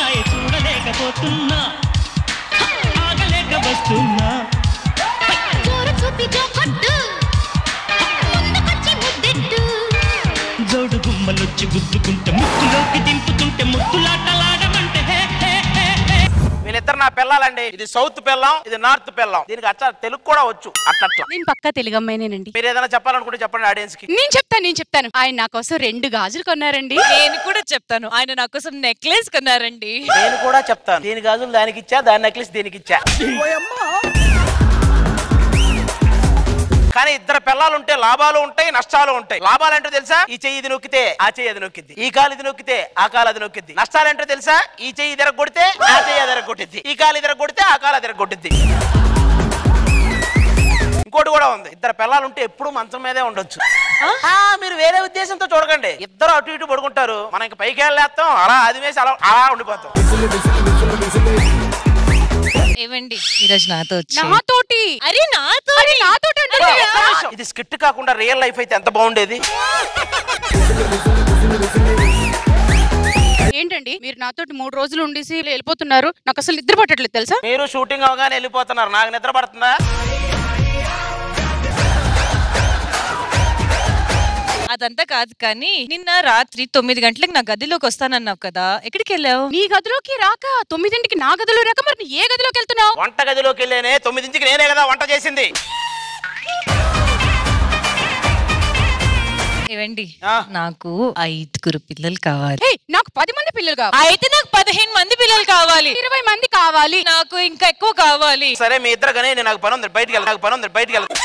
మాయ చూడలేకపోతున్నా ఆగలేక వస్తున్నా చూరు చూపి జోకొట్టు ముందుకొచ్చి ముద్దెట్టు జోడు గుమ్మలొచ్చి గుద్దుకుంటే ముక్కులోకి దింపుతుంటే ముద్దులాటలాడమంటే హే హే హే హే వీళ్ళిద్దరు నా పిల్లాలండి ఇది సౌత్ పిల్లం ఇది నార్త్ పిల్లం దీనికి అచ్చ తెలుగు కూడా వచ్చు అట్లట్లా నేను పక్కా తెలుగు అమ్మాయినేనండి మీరు ఏదైనా చెప్పాలనుకుంటే చెప్పండి ఆడియన్స్ కి నేను చెప్తాను నేను చెప్తాను ఆయన నా కోసం రెండు గాజులు కొన్నారండి నేను కూడా చెప్తాను ఆయన నా కోసం నెక్లెస్ కొన్నారండి నేను కూడా చెప్తాను దీని గాజులు దానికి ఇచ్చా దాని నెక్లెస్ దీనికి ఇచ్చా కానీ ఇద్దరు పిల్లలు ఉంటే లాభాలు ఉంటాయి నష్టాలు ఉంటాయి లాభాలు అంటే తెలుసా ఈ చెయ్యి ఇది నొక్కితే ఆ చెయ్యి అది నొక్కిద్ది ఈ కాలు ఇది నొక్కితే ఆ కాలు అది నొక్కిద్ది నష్టాలు అంటే తెలుసా ఈ చెయ్యి ఇది కొడితే ఆ చెయ్యి అది కొట్టిద్ది ఈ కాలు ఇది కొడితే ఆ కాలు అది కొట్టిద్ది ఇంకోటి కూడా ఉంది ఇద్దరు పిల్లలు ఉంటే ఎప్పుడు మంచం మీదే ఉండొచ్చు ఆ, మీరు వేరే ఉద్దేశంతో చూడకండి ఇద్దరు అటు ఇటు పడుకుంటారు మనం ఇంక పైకి వెళ్ళేస్తాం అలా అది వేసి అలా అలా ఉండిపోతాం ఏవండి ఈరోజు నాతో వచ్చి నాతోటి అరే నాతో అరే నాతోటి అంటారా? ఒక్క నిమిషం. ఇది స్కిట్ కాకుండా రియల్ లైఫ్ అయితే ఎంత బాగుండేది ఏంటండి మీరు నాతోటి మూడు రోజులు ఉండేసి వెళ్ళిపోతున్నారు నాకు అసలు నిద్ర పట్టట్లేదు తెలుసా మీరు షూటింగ్ అవగానే వెళ్ళిపోతున్నారు నాకు నిద్ర పడుతుందా అదంతా కాదు కానీ నిన్న రాత్రి తొమ్మిది గంటలకు నా గదిలోకి వస్తానన్నావు కదా ఎక్కడికి వెళ్ళావు నీ గదిలోకి రాక తొమ్మిదింటికి నా గదిలో రాక మరి నువ్వు ఏ గదిలోకి వెళ్తున్నావు వంట గదిలోకి వెళ్ళేనే తొమ్మిదింటికి నేనే కదా వంట చేసింది ఏవండి ఆ. నాకు ఐదుగురు పిల్లలు కావాలి ఏయ్, నాకు పది మంది పిల్లలు కావాలి అయితే నాకు పదిహేను మంది పిల్లలు కావాలి ఇరవై మంది కావాలి నాకు ఇంకా ఎక్కువ కావాలి సరే మీ ఇద్దరు కానీ నేను నాకు పని ఉంది బయటికి వెళ్ళి నాకు పని ఉంది బయటికి వెళ్ళి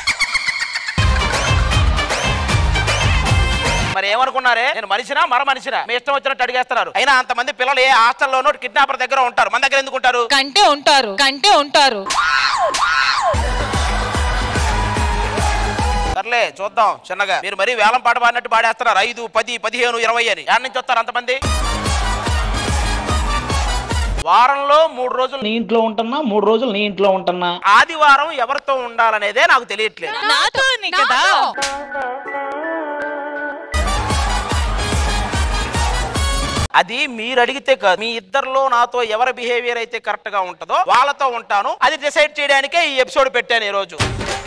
మరి ఏమనుకున్నారే నేను మనిషినా మర మనిషినా మీ ఇష్టం వచ్చినట్టు అడిగేస్తున్నారు అయినా అంతమంది పిల్లలు ఏ హాస్టల్లోనూ కిడ్నాపర్ దగ్గర ఉంటారు మన దగ్గర ఎందుకు ఉంటారు కంటే ఉంటారు కంటే ఉంటారు సర్లే చూద్దాం చిన్నగా మీరు మరీ వేలం పాట పాడినట్టు పాడేస్తున్నారు ఐదు పది పదిహేను ఇరవై అని ఎక్కడి నుంచి వస్తారు అంతమంది వారంలో మూడు రోజులు నీ ఇంట్లో ఉంటున్నా మూడు రోజులు నీ ఇంట్లో ఉంటున్నా ఆదివారం ఎవరితో ఉండాలనేదే నాకు తెలియట్లేదు నాతో కదా నాతో. అది మీరు అడిగితే కాదు మీ ఇద్దరిలో నాతో ఎవరి బిహేవియర్ అయితే కరెక్ట్ గా ఉంటుందో వాళ్ళతో ఉంటాను అది డిసైడ్ చేయడానికే ఈ ఎపిసోడ్ పెట్టాను ఈ రోజు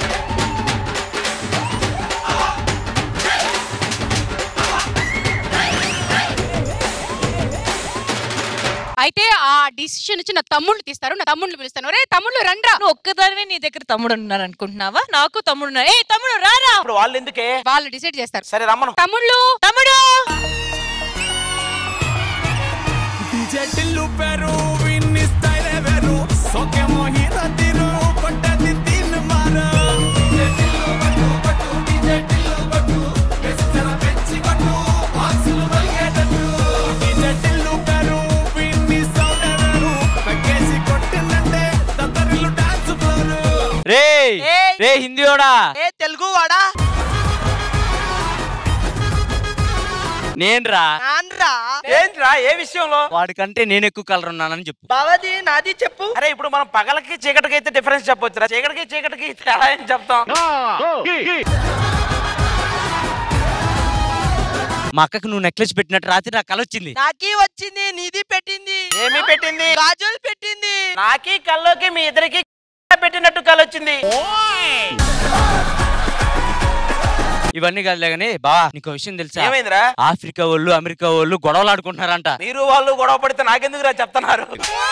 అయితే ఆ డిసిషన్ ఇచ్చి నా తమ్ముళ్ళు తీస్తారు నా తమ్ముళ్ళు పిలుస్తాను రే తమ్ముళ్ళు రండ్రా నువ్వు ఒక్కదానివే నీ దగ్గర తమ్ముడు ఉన్నారు అనుకుంటున్నావా నాకు తమ్ముడు ఉన్నారు ఏ తమ్ముడు రారా ఇప్పుడు వాళ్ళు ఎందుకే వాళ్ళు డిసైడ్ చేస్తారు సరే రమ్మను తమ్ముళ్ళు తమ్ముడు DJ టిల్లు పెరు విన్ని స్టైల్ వేరు సోకే మోహి రతిరు పట్టది తిన్ మార DJ టిల్లు పట్టు పట్టు DJ టిల్లు పట్టు వెచ్చన పెంచి కొట్టు బాక్సులు మల్గేటట్టు DJ టిల్లు పెరు విన్ని సౌండ్ వేరు పెక్కేసి కొట్టిందంటే తత్తరిల్లు డాన్స్ ఫ్లోర్ రే రే హిందీయోడా ఏ తెలుగు వాడా నేనురా ఏంట్రా ఏ విషయంలో వాడికంటే నేను ఎక్కువ కలర్ ఉన్నానని చెప్పు బావది నాది చెప్పు అరే ఇప్పుడు మనం పగలకి చీకటికి అయితే డిఫరెన్స్ చెప్పొచ్చురా చీకటికి చీకటికి తేడా ఏం చెప్తాం మా అక్కకు నువ్వు నెక్లెస్ పెట్టినట్టు రాత్రి నాకు కల వచ్చింది నాకి వచ్చింది నీది పెట్టింది ఏమి పెట్టింది గాజులు పెట్టింది నాకి కల్లోకి మీ ఇద్దరికి పెట్టినట్టు కలొచ్చింది ఇవన్నీ కాదులే కానీ బా నీకు విషయం తెలుసా ఏమైందిరా ఆఫ్రికా వాళ్ళు అమెరికా వాళ్ళు గొడవలు ఆడుకుంటున్నారంట మీరు వాళ్ళు గొడవ పడితే నాకెందుకు రా చెప్తున్నారు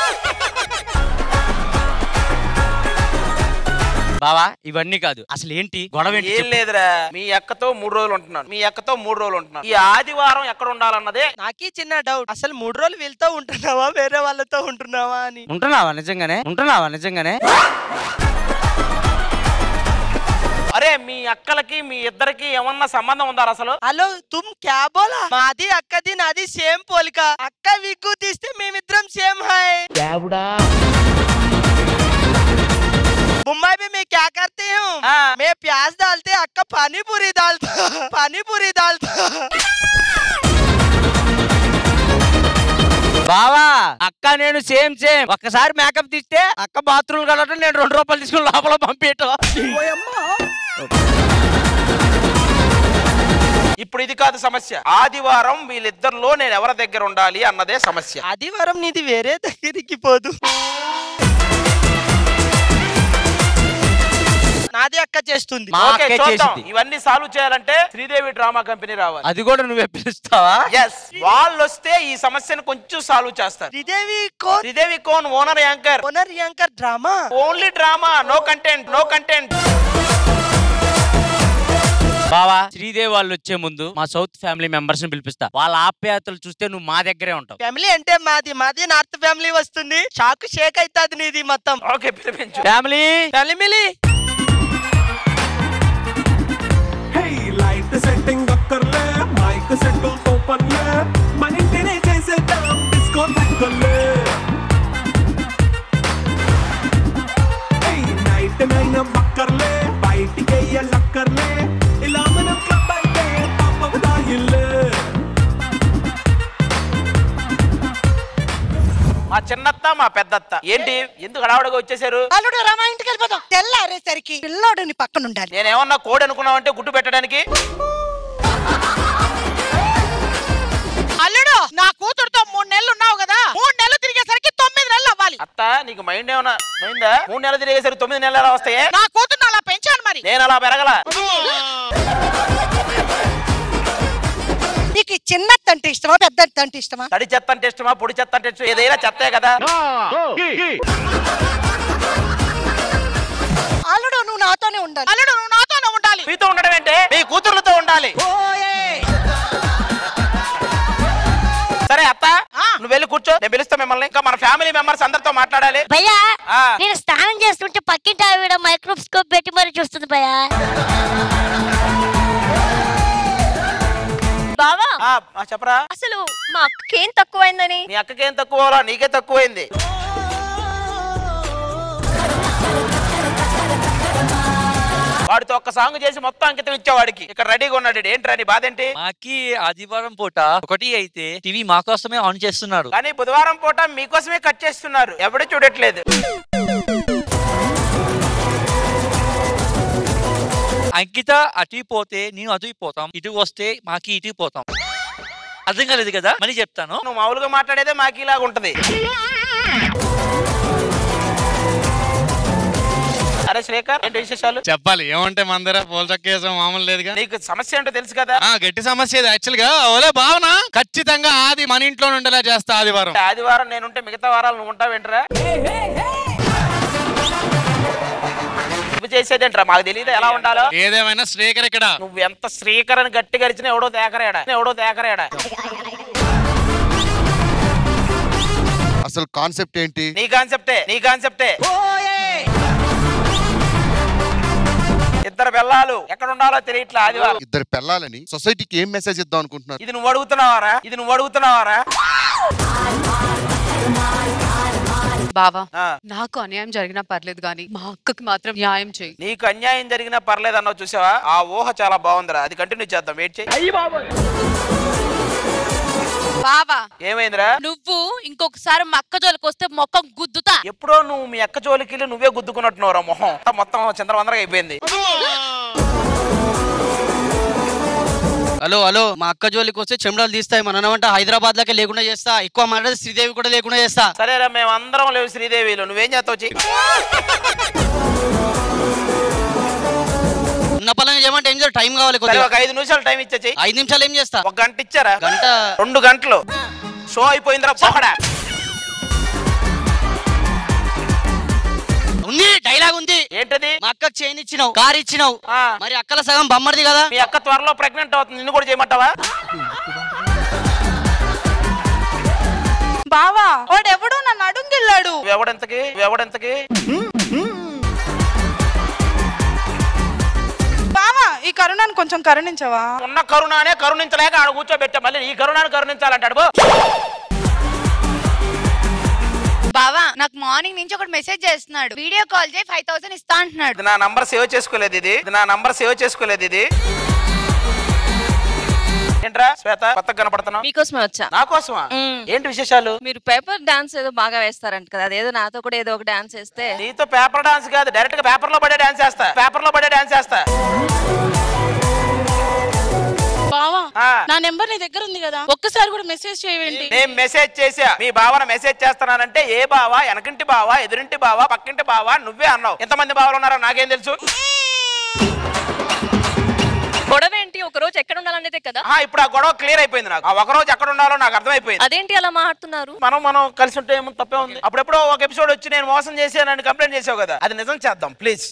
బావా ఇవన్నీ కాదు అసలు ఏంటి గొడవ ఏంటి ఏం చెప్పు. లేదురా మీ అక్కతో మూడు రోజులు ఉంటున్నాను మీ అక్కతో మూడు రోజులు ఉంటున్నాను ఈ ఆదివారం ఎక్కడ ఉండాలన్నదే నాకి చిన్న డౌట్ అసలు మూడు రోజులు వీళ్ళతో ఉంటున్నావా వేరే వాళ్ళతో ఉంటున్నావా అని ఉంటున్నావా నిజంగానే ఉంటున్నావా నిజంగానే అరే మీ అక్కలకి మీ ఇద్దరికి ఏమన్నా సంబంధం ఉందా అసలు హలో తుమ్ క్యా బోలా మాది అక్కది నాది సేమ్ పోలిక అక్క విగ్గు తీస్తే మేమిద్దరం సేమ్ హాయ్ मुंबई में मैं क्या करती हूँ हाँ। मैं प्याज डालते अक्का पानी पूरी डालता पानी पूरी डालता బావా అక్క నేను సేమ్ సేమ్ ఒక్కసారి మేకప్ తీస్తే అక్క బాత్రూమ్ కలవటం నేను రెండు రూపాయలు తీసుకుని లోపల పంపేయటం ఇప్పుడు ఇది కాదు సమస్య ఆదివారం వీళ్ళిద్దరిలో నేను ఎవరి దగ్గర ఉండాలి అన్నదే సమస్య ఆదివారం నీది వేరే దగ్గరికి పోదు నాది అక్క చేస్తుంది మా ఓకే అక్కే చూద్దాం చేసింది. ఇవన్నీ సాల్వ్ చేయాలంటే శ్రీదేవి డ్రామా కంపెనీ రావాలి అది కూడా నువ్వే పిలుస్తావా ఎస్ వాళ్ళు వస్తే ఈ సమస్యను కొంచెం సాల్వ్ చేస్తారు శ్రీదేవి కో శ్రీదేవి కోన్ owner anchor owner anchor drama only drama no content no content బావా శ్రీదేవి వాళ్ళు వచ్చే ముందు మా సౌత్ ఫ్యామిలీ మెంబర్స్ ని పిలిపిస్తా వాళ్ళ ఆప్యాయతలు చూస్తే నువ్వు మా దగ్గరే ఉంటావు ఫ్యామిలీ అంటే మాది మాది నార్త్ ఫ్యామిలీ వస్తుంది షాక్ షేక్ అవుతుంది నీది మొత్తం ఓకే పిలిపించు family family hey light setting అక్కర్లే మైక్ సెట్ ఓపెన్లే మన ఇంటినే చేసేద్దాం డిస్కో తక్కువలే హే నైట్ నైన్ అక్కర్లే బయటికి వెయ్యాలక్కర్లే ఇలా మనం క్లబ్ అయితే పాపదాయిల్లే మా చిన్నత్త మా పెద్దత్త ఏంటి ఎందుకు హడావుడిగా వచ్చేసారు అల్లుడు రమా ఇంటికి వెళ్ళిపోతాం తెల్లారేసరికి పిల్లోడు నీ పక్కన ఉండాలి నేనేమన్నా కోడి అనుకున్నావంటే గుడ్డు పెట్టడానికి అల్లుడు నా కూతురుతో మూడు నెలలు ఉన్నావు కదా మూడు నెలలు తిరిగేసరికి తొమ్మిది నెలలు అవ్వాలి అత్త నీకు మైండ్ ఏమన్నా మైందా మూడు నెలలు తిరిగేసరికి తొమ్మిది నెలలు ఎలా వస్తాయే నా కూతురు అలా పెంచాను మరి నేను అలా పెరగల నీకు చిన్నత్త అంటే ఇష్టమా పెద్ద అంటే ఇష్టమా తడి చెత్త అంటే ఇష్టమా పొడి చెత్త అంటే ఇష్టమా ఏదైనా చెత్తే కదా అల్లుడు నువ్వు నాతోనే ఉండాలి అల్లుడు నువ్వు నాతోనే ఉండాలి మీతో ఉండడం ఏంటే మీ కూతుర్లతో ఉండాలి సరే అత్త నువ్వు వెళ్ళి కూర్చో నేను పిలుస్తా మిమ్మల్ని ఇంకా మన ఫ్యామిలీ మెంబర్స్ అందరితో మాట్లాడాలి భయ్యా ఆ. నేను స్నానం చేస్తుంటే పక్కింటి ఆవిడ మైక్రోస్కోప్ పెట్టి మరి చూస్తుంది భయ్యా బావా ఆ, ఆ, చెప్పరా అసలు మా అక్కకేం తక్కువైందని నీ అక్కకేం తక్కువ నీకే తక్కువైంది వాడితో ఒక్క సాంగ్ చేసి మొత్తం అంకితం ఇచ్చేవాడికి ఇక్కడ రెడీగా ఉన్నాడు ఈడు. ఏంట్రా నీ బాధ ఏంటి మాకి ఆదివారం పూట ఒకటి అయితే టీవీ మా కోసమే ఆన్ చేస్తున్నారు కానీ బుధవారం పూట మీకోసమే కట్ చేస్తున్నారు ఎవడు చూడట్లేదు అంకిత అటు పోతే నేను అటు పోతాం ఇటు వస్తే మాకి ఇటు పోతాం అర్థం కాలేదు కదా మళ్ళీ చెప్తాను నువ్వు మామూలుగా మాట్లాడేదే మాకు ఇలాగ ఉంటది అరే శ్రీకర్ ఏంటి విశేషాలు చెప్పాలి ఏమంటే మన దగ్గర పూల చక్కేసాం మామూలు లేదుగా నీకు సమస్య ఏంటో తెలుసు కదా ఆ గట్టి సమస్య ఇది యాక్చువల్ గా ఓలే భావన ఖచ్చితంగా ఆది మన ఇంట్లో ఉండేలా చేస్తా ఆదివారం ఆదివారం నేనుంటే మిగతా వారాలు నువ్వు ఉంటావేంట్రా నువ్వు చేసేదేంట్రా మాకు తెలియదు ఎలా ఉండాలో ఏదేమైనా శ్రీకర్ ఇక్కడ నువ్వు ఎంత శ్రీకర్ అని గట్టి గడిచినా ఎవడో తేకరాడా ఎవడో తేకరాడా అసలు కాన్సెప్ట్ ఏంటి నీ కాన్సెప్టే నీ కాన్సెప్టే ఇద్దరు పిల్లలు ఎక్కడ ఉండాలో తెలియట్లే ఆదివారం ఇద్దరు పెళ్ళాలని సొసైటీకి ఏం మెసేజ్ ఇద్దాం అనుకుంటున్నారు ఇది నువ్వు అడుగుతున్నావారా ఇది నువ్వు అడుగుతున్నావారా బావా ఆ. నాకు అన్యాయం జరిగినా పర్లేదు కానీ మా అక్కకి మాత్రం న్యాయం చేయి నీకు అన్యాయం జరిగినా పర్లేదు అన్నావు చూసావా ఆ ఊహ చాలా బాగుందిరా అది కంటిన్యూ చేద్దాం వెయిట్ చేయి బావా ఏమైందిరా నువ్వు ఇంకొకసారి మా అక్క జోలికి వస్తే మొక్కం గుద్దుతా ఎప్పుడో నువ్వు మీ అక్క జోలికి వెళ్ళి నువ్వే గుద్దుకున్నట్టున్నావురా మొహం అంతా మొత్తం చంద్రవందరగా అయిపోయింది హలో హలో మా అక్క జోలికి వస్తే చెమటలు తీస్తాయి మన అన్నమాట హైదరాబాద్ లకే లేకుండా చేస్తా ఎక్కువ మాట్లాడితే శ్రీదేవి కూడా లేకుండా చేస్తా సరేరా మేము అందరం లేవు శ్రీదేవిలో నువ్వేం చేస్తావు చెయ్యి ఉన్న పనులు చేయమంటే ఏం చేయాలి టైం కావాలి సరే కొద్దిగా ఒక ఐదు నిమిషాలు టైం ఇచ్చా చెయ్యి ఐదు నిమిషాలు ఏం చేస్తా ఒక గంట ఇచ్చారా గంట రెండు గంటలు షో అయిపోయిందిరా పోకడా ఉంది డైలాగ్ ఉంది ఏంటది మా అక్కకి చైన్ ఇచ్చినావు కార్ ఇచ్చినావు ఆ. మరి అక్కల సగం బమ్మడిది కదా మీ అక్క త్వరలో ప్రెగ్నెంట్ అవుతుంది నిన్ను కూడా చేయమంటావా బావా వాడెవడో నన్ను అడుంగిల్లాడు ఎవడెంతకి ఎవడెంతకి బావా ఈ కరుణాన్ని కొంచెం కరుణించవా ఉన్న కరుణానే కరుణించలేక ఆడ కూర్చోబెట్టా మళ్ళీ ఈ కరుణాన్ని కరుణించాలంటాడు బో. బావా నాకు మార్నింగ్ నుంచి ఒకటి మెసేజ్ చేస్తున్నాడు వీడియో కాల్ చేయి ఫైవ్ థౌసండ్ ఇస్తా అంటున్నాడు ఇది నా నంబర్ సేవ్ చేసుకోలేదు ఇది ఇది నా నంబర్ సేవ్ చేసుకోలేదు ఇది ఏంట్రా శ్వేత కొత్తగా కనపడుతున్నావు మీకోసమే వచ్చా నా కోసమా మ్మ్. ఏంటి విశేషాలు మీరు పేపర్ డాన్స్ ఏదో బాగా వేస్తారంట కదా అదేదో నాతో కూడా ఏదో ఒక డాన్స్ వేస్తే నీతో పేపర్ డాన్స్ కాదు డైరెక్ట్ గా పేపర్ లో పడే డాన్స్ చేస్తా పేపర్ లో పడే డాన్స్ చేస్తా బావా ఆ. నా నెంబర్ నీ దగ్గర ఉంది కదా ఒక్కసారి కూడా మెసేజ్ చేయవేంటి నేను మెసేజ్ చేసా మీ బావన మెసేజ్ చేస్తున్నానంటే ఏ బావా వెనకింటి బావా ఎదురింటి బావా పక్కింటి బావా నువ్వే అన్నావు ఎంతమంది బావలు ఉన్నారో నాకేం తెలుసు గొడవ ఏంటి ఒక రోజు ఎక్కడ ఉండాలనేదే కదా ఆ, ఇప్పుడు ఆ గొడవ క్లియర్ అయిపోయింది నాకు ఆ ఒక రోజు ఎక్కడ ఉండాలో నాకు అర్థమైపోయింది అదేంటి అలా మాట్లాడుతున్నారు మనం మనం కలిసి ఉంటే ఏమో తప్పే ఉంది అప్పుడెప్పుడో ఒక ఎపిసోడ్ వచ్చి నేను మోసం చేశానని కంప్లైంట్ చేసావు కదా అది నిజం చేద్దాం ప్లీజ్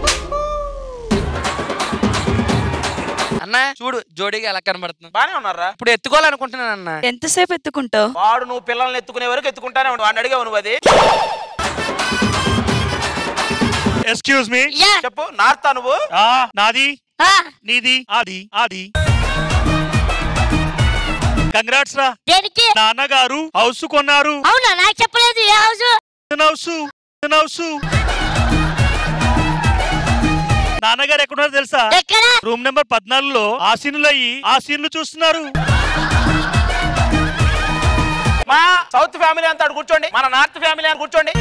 అన్న చూడు జోడీగా ఎలా కనబడుతుంది బానే ఉన్నారా ఇప్పుడు ఎత్తుకోవాలనుకుంటున్నాను అన్న ఎంతసేపు ఎత్తుకుంటావు వాడు నువ్వు పిల్లల్ని ఎత్తుకునే వరకు ఎత్తుకుంటానే ఉండు వాడిని అడిగావు నువ్వు అది ఎక్స్క్యూజ్ మీ చెప్పు నార్తా నువ్వు నాది నీది అది అది కంగ్రాట్స్ రా దేనికి నాన్నగారు హౌస్ కొన్నారు అవునా నాకు చెప్పలేదు ఏ హౌస్ హౌస్ హౌస్ నాన్నగారు ఎక్కడున్నారో తెలుసా ఎక్కడ రూమ్ నెంబర్ పద్నాలుగులో ఆ సీన్లు అయ్యి ఆ సీన్లు చూస్తున్నారు మా సౌత్ ఫ్యామిలీ అంతా అటు కూర్చోండి మన నార్త్ ఫ్యామిలీ అని కూర్చోండి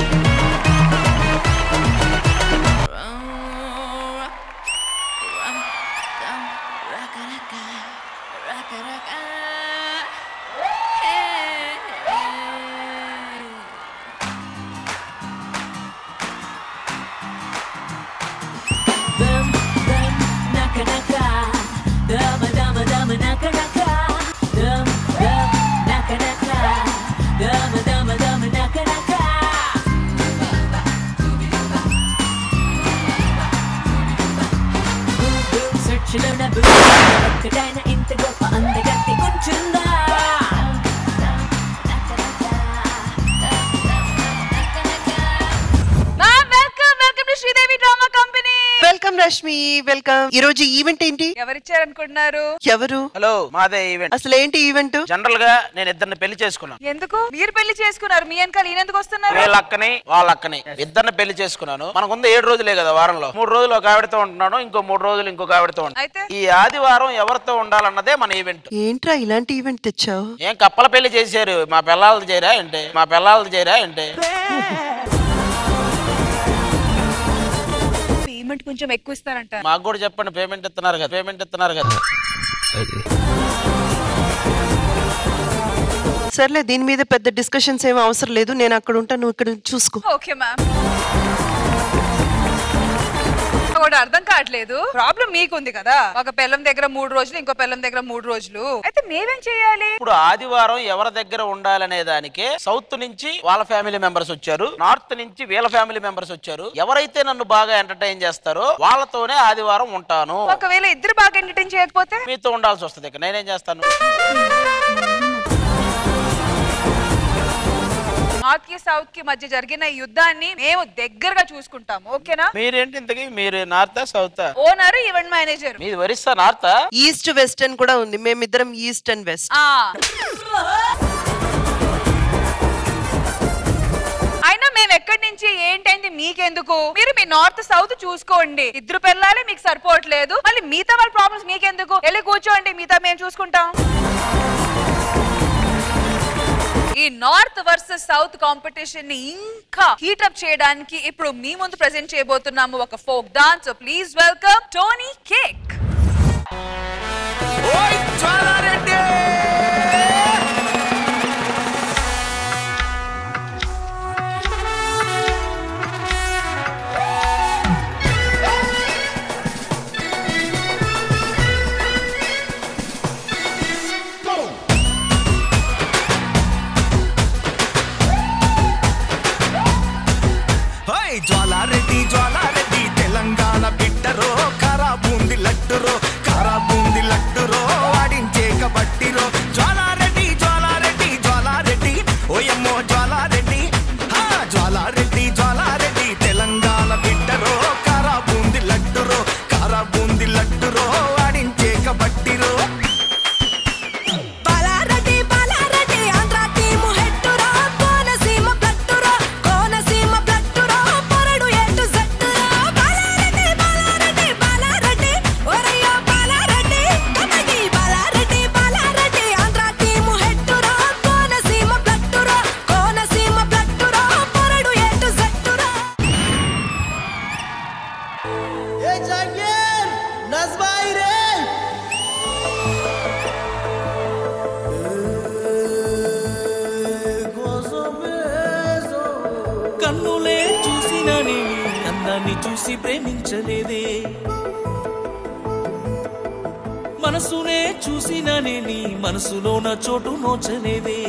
ఒక్కటైనా ఇంత గొప్ప అందగత్తి కొంచుందా welcome welcome to Sridevi drama company welcome Rashmi welcome ఈ రోజు ఈవెంట్ ఏంటి ఎవరిచ్చారనుకుంటున్నారు ఎవరు హలో మాదే ఈవెంట్ అసలు ఏంటి ఈవెంట్ జనరల్ గా నేను ఇద్దరిని పెళ్లి చేసుకున్నాను ఎందుకు మీరు పెళ్లి చేసుకున్నారు మీ వెనకాల ఈయన ఎందుకు వస్తున్నారు వీళ్ళ అక్కని వాళ్ళ అక్కని ఇద్దరిని పెళ్లి చేసుకున్నాను మనకు ఉంది ఏడు రోజులే కదా వారంలో మూడు రోజులు ఒక ఆవిడతో ఉంటున్నాను ఇంకో మూడు రోజులు ఇంకొక ఆవిడతో అయితే? ఉంటాను ఈ ఆదివారం ఎవరితో ఉండాలన్నదే మన ఈవెంట్ ఏంట్రా ఇలాంటి ఈవెంట్ తెచ్చావు ఏం కప్పల పెళ్లి చేశారు మా పిల్లలది చేయరా ఏంటి మా పిల్లలది చేయరా ఏంటి పేమెంట్ కొంచెం ఎక్కువ ఇస్తారంట మాకు కూడా చెప్పండి పేమెంట్ ఇస్తున్నారు కదా పేమెంట్ ఇస్తున్నారు కదా సర్లే దీని మీద పెద్ద డిస్కషన్స్ ఏం అవసరం లేదు నేను అక్కడ ఉంటా నువ్వు ఇక్కడ చూసుకో ఓకే మ్యామ్ ఒకటి అర్థం కావట్లేదు ప్రాబ్లం మీకుంది కదా ఒక పిల్లం దగ్గర మూడు రోజులు ఇంకో పిల్లం దగ్గర మూడు రోజులు అయితే మేమేం చేయాలి ఇప్పుడు ఆదివారం ఎవరి దగ్గర ఉండాలనే దానికే సౌత్ నుంచి వాళ్ళ ఫ్యామిలీ మెంబర్స్ వచ్చారు నార్త్ నుంచి వీళ్ళ ఫ్యామిలీ మెంబర్స్ వచ్చారు ఎవరైతే నన్ను బాగా ఎంటర్టైన్ చేస్తారో వాళ్ళతోనే ఆదివారం ఉంటాను ఒకవేళ ఇద్దరు బాగా ఎంటర్టైన్ చేయకపోతే మీతో ఉండాల్సి వస్తుంది ఇక నేనేం చేస్తాను నార్త్ కి సౌత్ కి మధ్య జరిగిన ఈ యుద్ధాన్ని మేము దగ్గరగా చూసుకుంటాం ఓకేనా మీరేంటి ఇంతకి మీరు నార్తా సౌతా ఓనర్ ఈవెంట్ మేనేజర్ మీది ఒరిస్సా నార్తా ఈస్ట్ వెస్టర్న్ కూడా ఉంది మేమిద్దరం ఈస్ట్ అండ్ వెస్ట్ ఆ అయినా మేము ఎక్కడి నుంచి ఏంటైంది మీకెందుకు మీరు మీ నార్త్ సౌత్ చూసుకోండి ఇద్దరు పిల్లలే మీకు సరిపోవట్లేదు మళ్ళీ మిగతా వాళ్ళ ప్రాబ్లమ్స్ మీకెందుకు వెళ్ళి కూర్చోండి మిగతా మేము చూసుకుంటాం ఈ నార్త్ వర్సెస్ సౌత్ కాంపిటీషన్ ని ఇంకా హీటప్ చేయడానికి ఇప్పుడు మీ ముందు ప్రెజెంట్ చేయబోతున్నాము ఒక folk dance please welcome Tony కేక్ హోయ్ జ్వాలారెడ్డి జ్వాలారెడ్డి తెలంగాణ బిడ్డరో కారా బూంది లడ్డురో కారా బూంది లడ్డురో ఆడించే కబ కన్నులే చూసిన నేను అందాన్ని చూసి ప్రేమించలేదే మనసునే చూసిన నేని మనసులోన చోటు నోచలేదే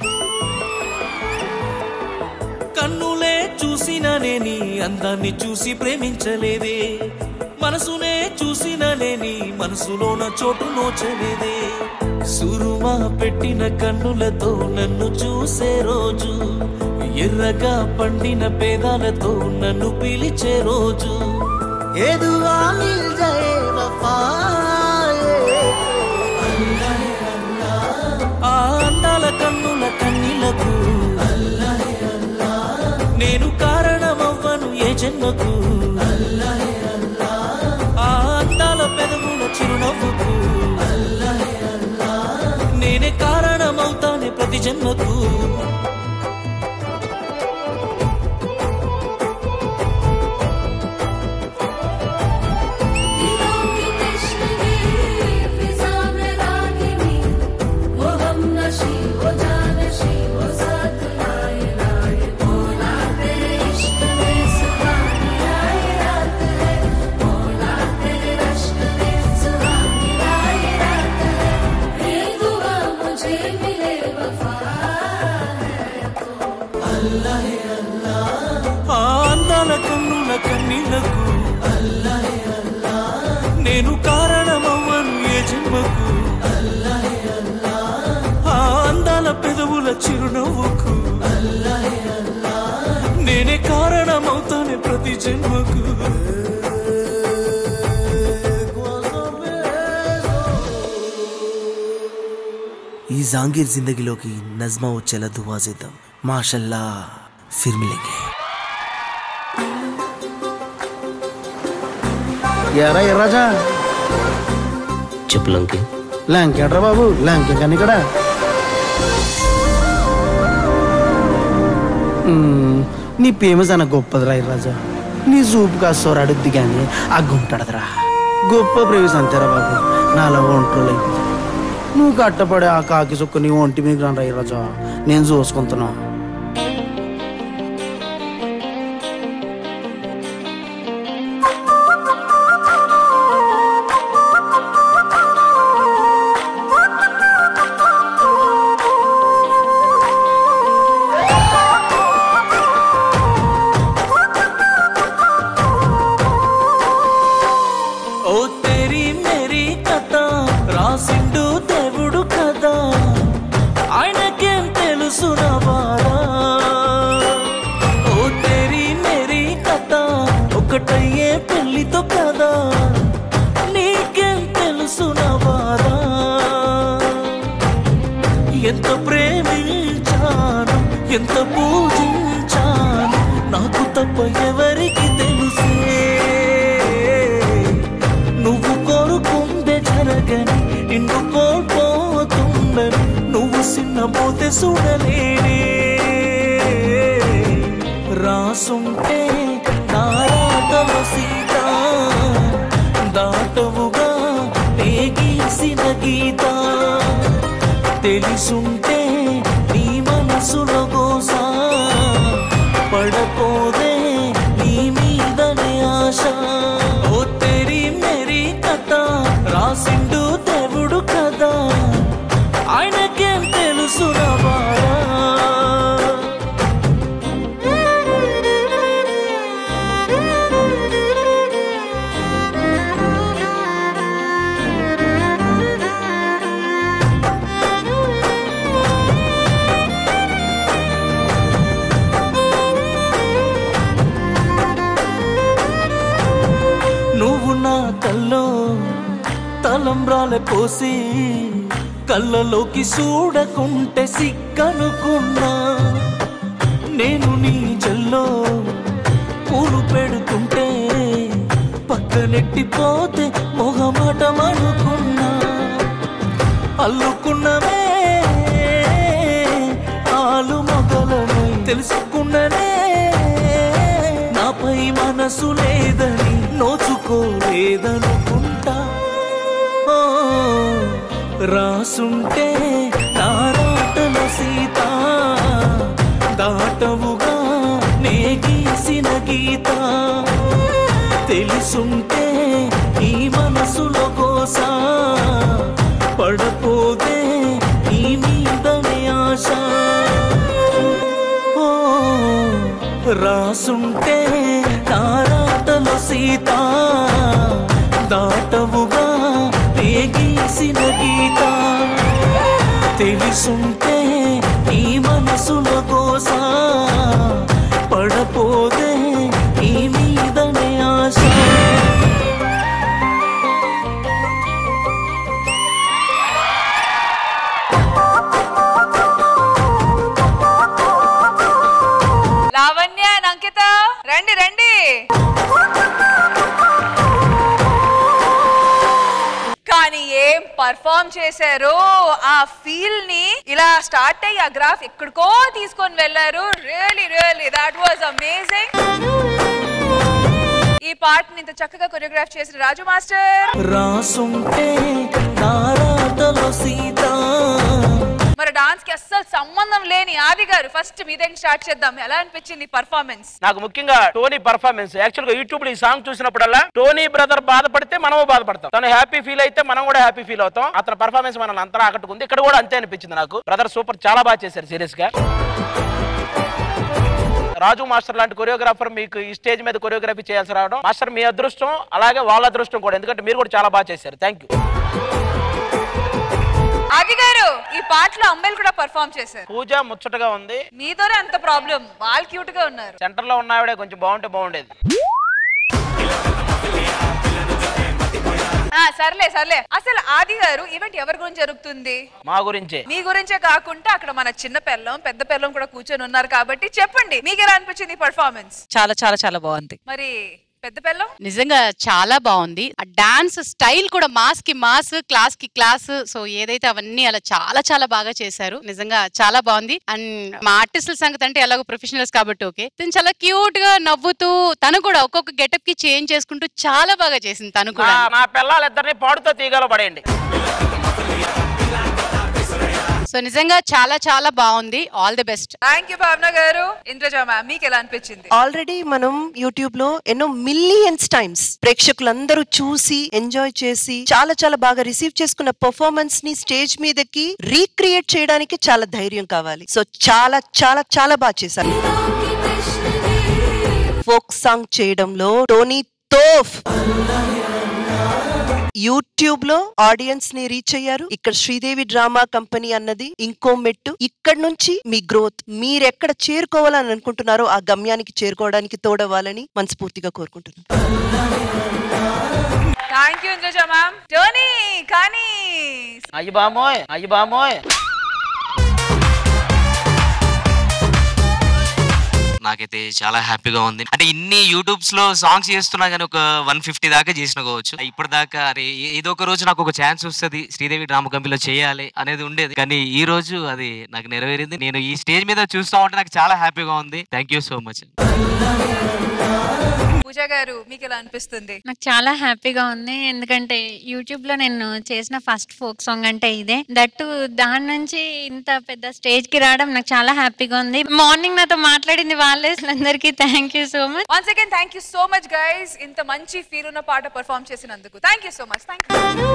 కన్నులే చూసిన నేని అందాన్ని చూసి ప్రేమించలేదే మనసునే చూసిన నేని మనసులోన చోటు నోచలేదే సురుమా పెట్టిన కన్నులతో నన్ను చూసే రోజు ఎర్రగా పండిన పేదాలతో నన్ను పిలిచే రోజు ఏదువా మిల్ జాయే వఫాయే ఆ అందాల కన్నుల కన్నీలకు నేను కారణమవ్వను ఏ జన్మకు ఆ అందాల పెదవుల చిరునవ్వుకు నేనే కారణమవుతానే ప్రతి జన్మకు ఆ అందాల కన్నుల కన్నీళ్లకు నేను కారణమవ్వను ఏ జన్మకు ఆ అందాల పెదవుల చిరునవ్వుకు నేనే కారణమవుతానే ప్రతి జన్మకు ఈ జాంగీర్ జిందగీలోకి నజ్మా వచ్చేలా దువా చేద్దాం మాషల్లా ఫిర్ మిలేంగే ఎరా ఎర్రాజా చెప్పు లంకి లంకేట్రా బాబు లంకే కానీ ఇక్కడ మ్మ్, నీ ఫేమస్ అన్న గొప్పదిరా ఎర్రాజా నీ చూపు కాస్త అడుద్ది కానీ ఆ గుంటడదురా గొప్ప ప్రేమిస్ అంతేరా బాబు నాలో ఒంటరులు అయిపోతుంది నువ్వు కట్టపడే ఆ కాకి చొక్క నీ ఒంటి మీద రాను రా రాజా నేను చూసుకుంటున్నా ఓ తెరి మెరి కథ రాసిండు దేవుడు కదా ఆయనకేం తెలుసు నవారా ఓ తెరి మెరి కథ ఒకటయ్యే పెళ్లితో కదా నీకేం తెలుసు నవారా ఎంత ప్రేమించాను ఎంత పూజించాను నాకు తప్ప ఎవరికి తెలుసే నువ్వు కోరుకుందే జరగని నిన్ను కోల్పోతుందని నువ్వు సిన్నపోతే చూడలేనే రాసుంటే నారాటలో సీత దాటవుగా నే గీసిన గీత తెలిసుంటే నీ మనసులో గోసా పడపోదే నీ మీదనే ఆశ ఓ తెరి మెరి కథ రాసిండు దేవుడు కదా ఆయనకేం తెలుసు నవారా నువ్వు నా కల్లో తలంబ్రాల పోసి కళ్ళలోకి చూడకుంటే సిగ్గనుకున్నా నేను నీ జల్లో పూలు పెడుతుంటే పక్కనెట్టిపోతే మొహమాటం అనుకున్నా అల్లుకున్నవే ఆలు మొగలను తెలుసుకున్ననే నాపై మనసు లేదని నోచుకోలేదనుకుంటా ఓ, రాసుంటే నారాటల సీత దాటవుగా నే గీసిన గీత తెలుసుంటే ఈ మనసులో కోస పడపోతే ఈ మీదనే ఆశ ఓ రాసుంటే తారాటలో సీత దాటవుగా నే గీసిన గీత తెలుసుంటే ఈ మనసులో కోస పడపోతే ఈ మీదనే ఆశ లావణ్య and అంకిత రండి రండి కానీ ఏం పర్ఫామ్ చేశారు ఆ ఫీల్ ని ఇలా స్టార్ట్ అయ్యి ఆ గ్రాఫ్ ఎక్కడికో తీసుకొని వెళ్ళారు really really that was amazing ఈ పాటని ఇంత చక్కగా కొరియోగ్రాఫ్ చేసిన రాజు మాస్టర్ రాసుంటే తారాటలో సీత మరి డాన్స్ కి అస్సలు సంబంధం లేని ఆది గారు ఫస్ట్ మీ దగ్గర స్టార్ట్ చేద్దాం ఎలా అనిపించింది పర్ఫార్మెన్స్ నాకు ముఖ్యంగా టోనీ పర్ఫార్మెన్స్ యాక్చువల్ గా యూట్యూబ్ లో ఈ సాంగ్ చూసినప్పుడల్లా టోనీ బ్రదర్ బాధపడితే మనము బాధపడతాం తను హ్యాపీ ఫీల్ అయితే మనం కూడా హ్యాపీ ఫీల్ అవుతాం అతని పర్ఫార్మెన్స్ మనల్ని అంతలా ఆకట్టుకుంది ఇక్కడ కూడా అంతే అనిపించింది నాకు బ్రదర్ సూపర్ చాలా బాగా చేశారు సీరియస్ గా రాజు మాస్టర్ లాంటి కొరియోగ్రాఫర్ మీకు ఈ స్టేజ్ మీద కొరియోగ్రఫీ చేయాల్సి రావడం మాస్టర్ మీ అదృష్టం అలాగే వాళ్ళ అదృష్టం కూడా ఎందుకంటే మీరు కూడా చాలా బాగా చేశారు థ్యాంక్ యూ ఆది గారు ఈ పాటలో అమ్మాయిలు కూడా పర్ఫామ్ చేశారు పూజ ముచ్చటగా ఉంది మీతోనే అంత ప్రాబ్లం వాళ్ళు క్యూట్ గా ఉన్నారు సెంటర్ లో ఉన్న ఆవిడే కొంచెం బాగుంటే బాగుండేది ఆ, సర్లే సర్లే అసలు ఆది గారు ఈవెంట్ ఎవరి గురించి జరుగుతుంది మా గురించే మీ గురించే కాకుండా అక్కడ మన చిన్న పిల్లం పెద్ద పిల్లం కూడా కూర్చొని ఉన్నారు కాబట్టి చెప్పండి మీకు ఎలా అనిపించింది పర్ఫార్మెన్స్ చాలా చాలా చాలా బాగుంది మరి పెద్ద పిల్లం నిజంగా చాలా బాగుంది ఆ డాన్స్ స్టైల్ కూడా మాస్ కి మాస్ క్లాస్ కి క్లాస్ సో ఏదైతే అవన్నీ అలా చాలా చాలా బాగా చేశారు నిజంగా చాలా బాగుంది అండ్ మా ఆర్టిస్టుల సంగతి అంటే ఎలాగో ప్రొఫెషనల్స్ కాబట్టి ఓకే తను చాలా క్యూట్ గా నవ్వుతూ తను కూడా ఒక్కొక్క గెటప్ కి చేంజ్ చేసుకుంటూ చాలా బాగా చేసింది తను కూడా నా- నా పిల్లలిద్దరిని పాడుతో తీగలో పడేయండి సో నిజంగా చాలా చాలా బాగుంది all the best thank you Bhavana గారు ఇంద్రజా మ్యామ్ మీకు ఎలా అనిపించింది ఆల్రెడీ మనం యూట్యూబ్ లో ఎన్నో మిలియన్స్ టైమ్స్ ప్రేక్షకులందరూ చూసి ఎంజాయ్ చేసి చాలా చాలా బాగా రిసీవ్ చేసుకున్న పర్ఫార్మెన్స్ ని స్టేజ్ మీదకి రీక్రియేట్ చేయడానికి చాలా ధైర్యం కావాలి సో చాలా చాలా చాలా బాగా చేశారు ఫోక్ సాంగ్ చేయడంలో టోనీ తోఫ్ యూట్యూబ్ లో ఆడియన్స్ ని రీచ్ అయ్యారు ఇక్కడ శ్రీదేవి డ్రామా కంపెనీ అన్నది ఇంకో మెట్టు ఇక్కడ నుంచి మీ గ్రోత్ మీరెక్కడ చేరుకోవాలని అనుకుంటున్నారో ఆ గమ్యానికి చేరుకోవడానికి తోడవ్వాలని మనస్ఫూర్తిగా కోరుకుంటున్నాను thank you Indraja ma'am Tony కానీ అయ్యి బామోయ్ అయ్యి బామోయ్ నాకైతే చాలా హ్యాపీగా ఉంది అంటే ఇన్ని యూట్యూబ్స్ లో సాంగ్స్ చేస్తున్నా కానీ ఒక వన్ ఫిఫ్టీ దాకా చేసిన కావచ్చు ఇప్పటి దాకా అరే ఏ- ఏదో ఒక రోజు నాకు ఒక ఛాన్స్ వస్తుంది శ్రీదేవి డ్రామా కంపెనీలో చేయాలి అనేది ఉండేది కానీ ఈ రోజు అది నాకు నెరవేరింది నేను ఈ స్టేజ్ మీద చూస్తా ఉంటే నాకు చాలా హ్యాపీగా ఉంది thank you so much Pooja గారు మీకు ఎలా అనిపిస్తుంది నాకు చాలా హ్యాపీగా ఉంది ఎందుకంటే యూట్యూబ్ లో నేను చేసిన ఫస్ట్ ఫోక్ సాంగ్ అంటే ఇదే దట్టు దాని నుంచి ఇంత పెద్ద స్టేజ్ కి రావడం నాకు చాలా హ్యాపీగా ఉంది మార్నింగ్ నాతో మాట్లాడింది వాళ్ళే అందరికీ thank you so much once again thank you so much guys ఇంత మంచి ఫీల్ ఉన్న పాట పర్ఫామ్ చేసినందుకు thank you so much thank you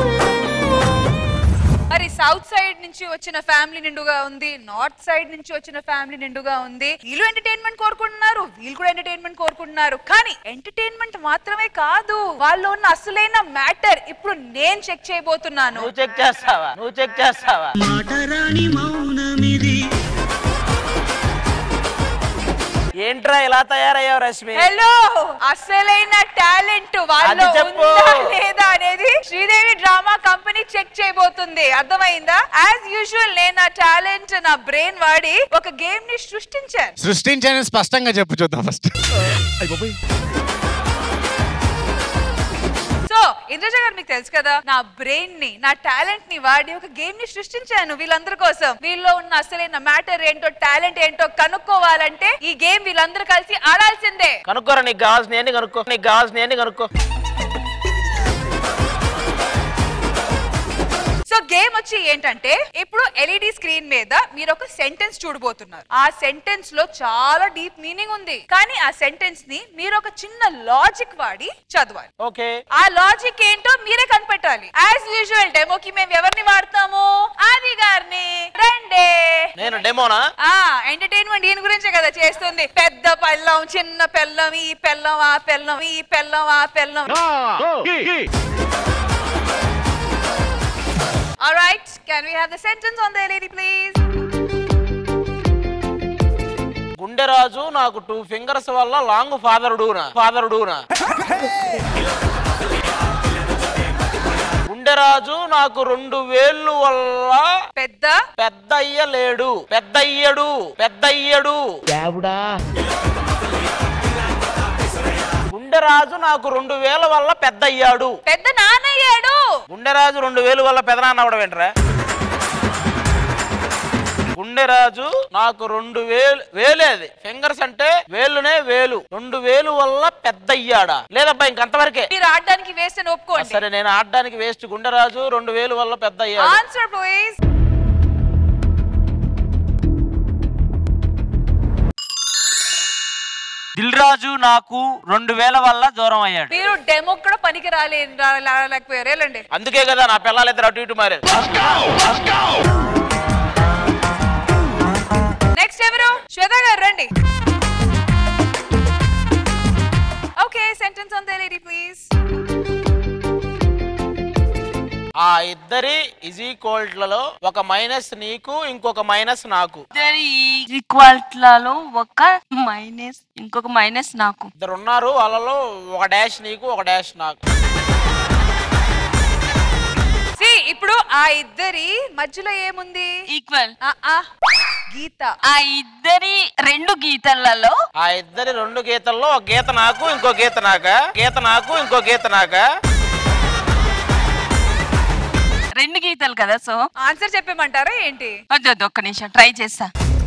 మరి సౌత్ సైడ్ నుంచి వచ్చిన ఫ్యామిలీ నిండుగా ఉంది నార్త్ సైడ్ నుంచి వచ్చిన ఫ్యామిలీ నిండుగా ఉంది వీళ్ళు ఎంటర్టైన్మెంట్ కోరుకుంటున్నారు వీళ్ళు కూడా ఎంటర్టైన్మెంట్ కోరుకుంటున్నారు కానీ ఎంటర్టైన్మెంట్ మాత్రమే కాదు వాళ్ళు ఉన్న అసలైన మ్యాటర్ ఇప్పుడు నేను చెక్ చేయబోతున్నాను నువ్వు చెక్ చేస్తావా నువ్వు చెక్ చేస్తావా ఏంట్రా ఇలా తయారయ్యావు రశ్మి హలో అసలైన టాలెంట్ వాళ్ళు అది చెప్పు. ఉందా లేదా అనేది శ్రీదేవి డ్రామా కంపెనీ చెక్ చేయబోతుంది అర్థమైందా యాజ్ యూజువల్ నేను నా టాలెంట్ నా బ్రెయిన్ వాడి ఒక గేమ్ ని సృష్టించాను సృష్టించని స్పష్టంగా చెప్పు చూద్దాం ఫస్ట్ సో ఇంద్రజ గారు మీకు తెలుసు కదా నా బ్రెయిన్ ని నా టాలెంట్ ని వాడి ఒక గేమ్ ని సృష్టించాను వీళ్ళందరి కోసం వీళ్ళలో ఉన్న అసలైన మ్యాటర్ ఏంటో టాలెంట్ ఏంటో కనుక్కోవాలంటే ఈ గేమ్ వీళ్ళందరూ కలిసి ఆడాల్సిందే కనుక్కోరా నీకు కావాల్సిన ఏంటి కనుక్కో నీకు కావాల్సిన ఏంటి కనుక్కో సో గేమ్ వచ్చి ఏంటంటే ఇప్పుడు ఎల్ఈడి స్క్రీన్ మీద మీరు ఒక సెంటెన్స్ చూడబోతున్నారు ఆ సెంటెన్స్ లో చాలా డీప్ మీనింగ్ ఉంది కానీ ఆ సెంటెన్స్ ని మీరు ఒక చిన్న లాజిక్ వాడి చదవాలి ఓకే ఆ లాజిక్ ఏంటో మీరే కనిపెట్టాలి యాజ్ యూజువల్ డెమోకి మేము ఎవరిని వాడతాము ఆది గారిని రండే నేను డెమోనా ఆ ఎంటర్టైన్మెంట్ దీని గురించే కదా చేస్తుంది పెద్ద పెళ్ళం చిన్న పెళ్ళం ఈ పెళ్ళం ఆ పెళ్ళం ఈ పెళ్ళం ఆ పెళ్ళం Alright, can we have the sentence on the LED please? Gunderaju నాకు టూ ఫింగర్స్ వల్ల లాంగ్ ఫాదరుడునా ఫాదరుడునా గుండెరాజు నాకు రెండు వేళ్ళు వల్ల పెద్ద పెద్దయ్య లేడు పెద్దయ్యడు పెద్దయ్యడు గుండెరాజు నాకు రెండు వేల వల్ల పెద్దయ్యాడు పెద్ద నాన్నయ్యాడు గుండెరాజు రెండు వేలు వల్ల పెదనాన్న అవడం ఏంట్రా గుండెరాజు నాకు రెండు వేలు వేలే అది ఫింగర్స్ అంటే వేలునే వేలు రెండు వేలు వల్ల పెద్దయ్యాడా లేదబ్బా ఇంకంతవరకే మీరు ఆడడానికి వేస్ట్ అని ఒప్పుకోండి సరే నేను ఆడడానికి వేస్ట్ గుండెరాజు రెండు వేలు వల్ల పెద్ద అయ్యాడు ఆన్సర్ ప్లీజ్ దిల్ రాజు నాకు రెండు వేల వల్ల దూరం అయ్యాడు మీరు డెమో కూడా పనికి రాలే రా- రా- లేకపోయారు వెళ్ళండి అందుకే కదా నా పిల్లలిద్దరు అటు ఇటు మారారు నెక్స్ట్ ఎవరు శ్వేత గారు రండి okay sentence on the LED please ఆ ఇద్దరి ఈక్వల్ట్లలో ఒక మైనస్ నీకు ఇంకొక మైనస్ నాకు ఇద్దరి ఈక్వాలిటీలలో ఒక మైనస్ ఇంకొక మైనస్ నాకు ఇద్దరు ఉన్నారు వాళ్ళలో ఒక డాష్ నీకు ఒక డాష్ నాకు సి ఇప్పుడు ఆ ఇద్దరి మధ్యలో ఏముంది ఈక్వల్ గీత ఆ ఇద్దరి రెండు గీతలలో ఆ ఇద్దరి రెండు గీతల్లో ఒక గీత నాకు ఇంకో గీత నాక గీత నాకు ఇంకో గీత నాక రెండు గీతలు కదా సో ఆన్సర్ చెప్పేమంటారా ఏంటి వద్దు వద్దు, ఒక్క నిమిషం ట్రై చేస్తా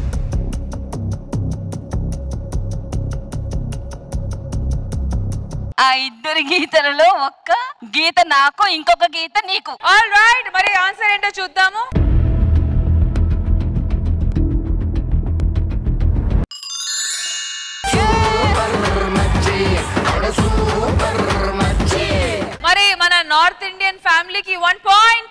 ఆ ఇద్దరి గీతలలో ఒక్క గీత నాకు ఇంకొక గీత నీకు ఆల్ రైట్ మరి ఆన్సర్ ఏంటో చూద్దాము మరి మన నార్త్ ఇండియన్ ఫ్యామిలీకి వన్ పాయింట్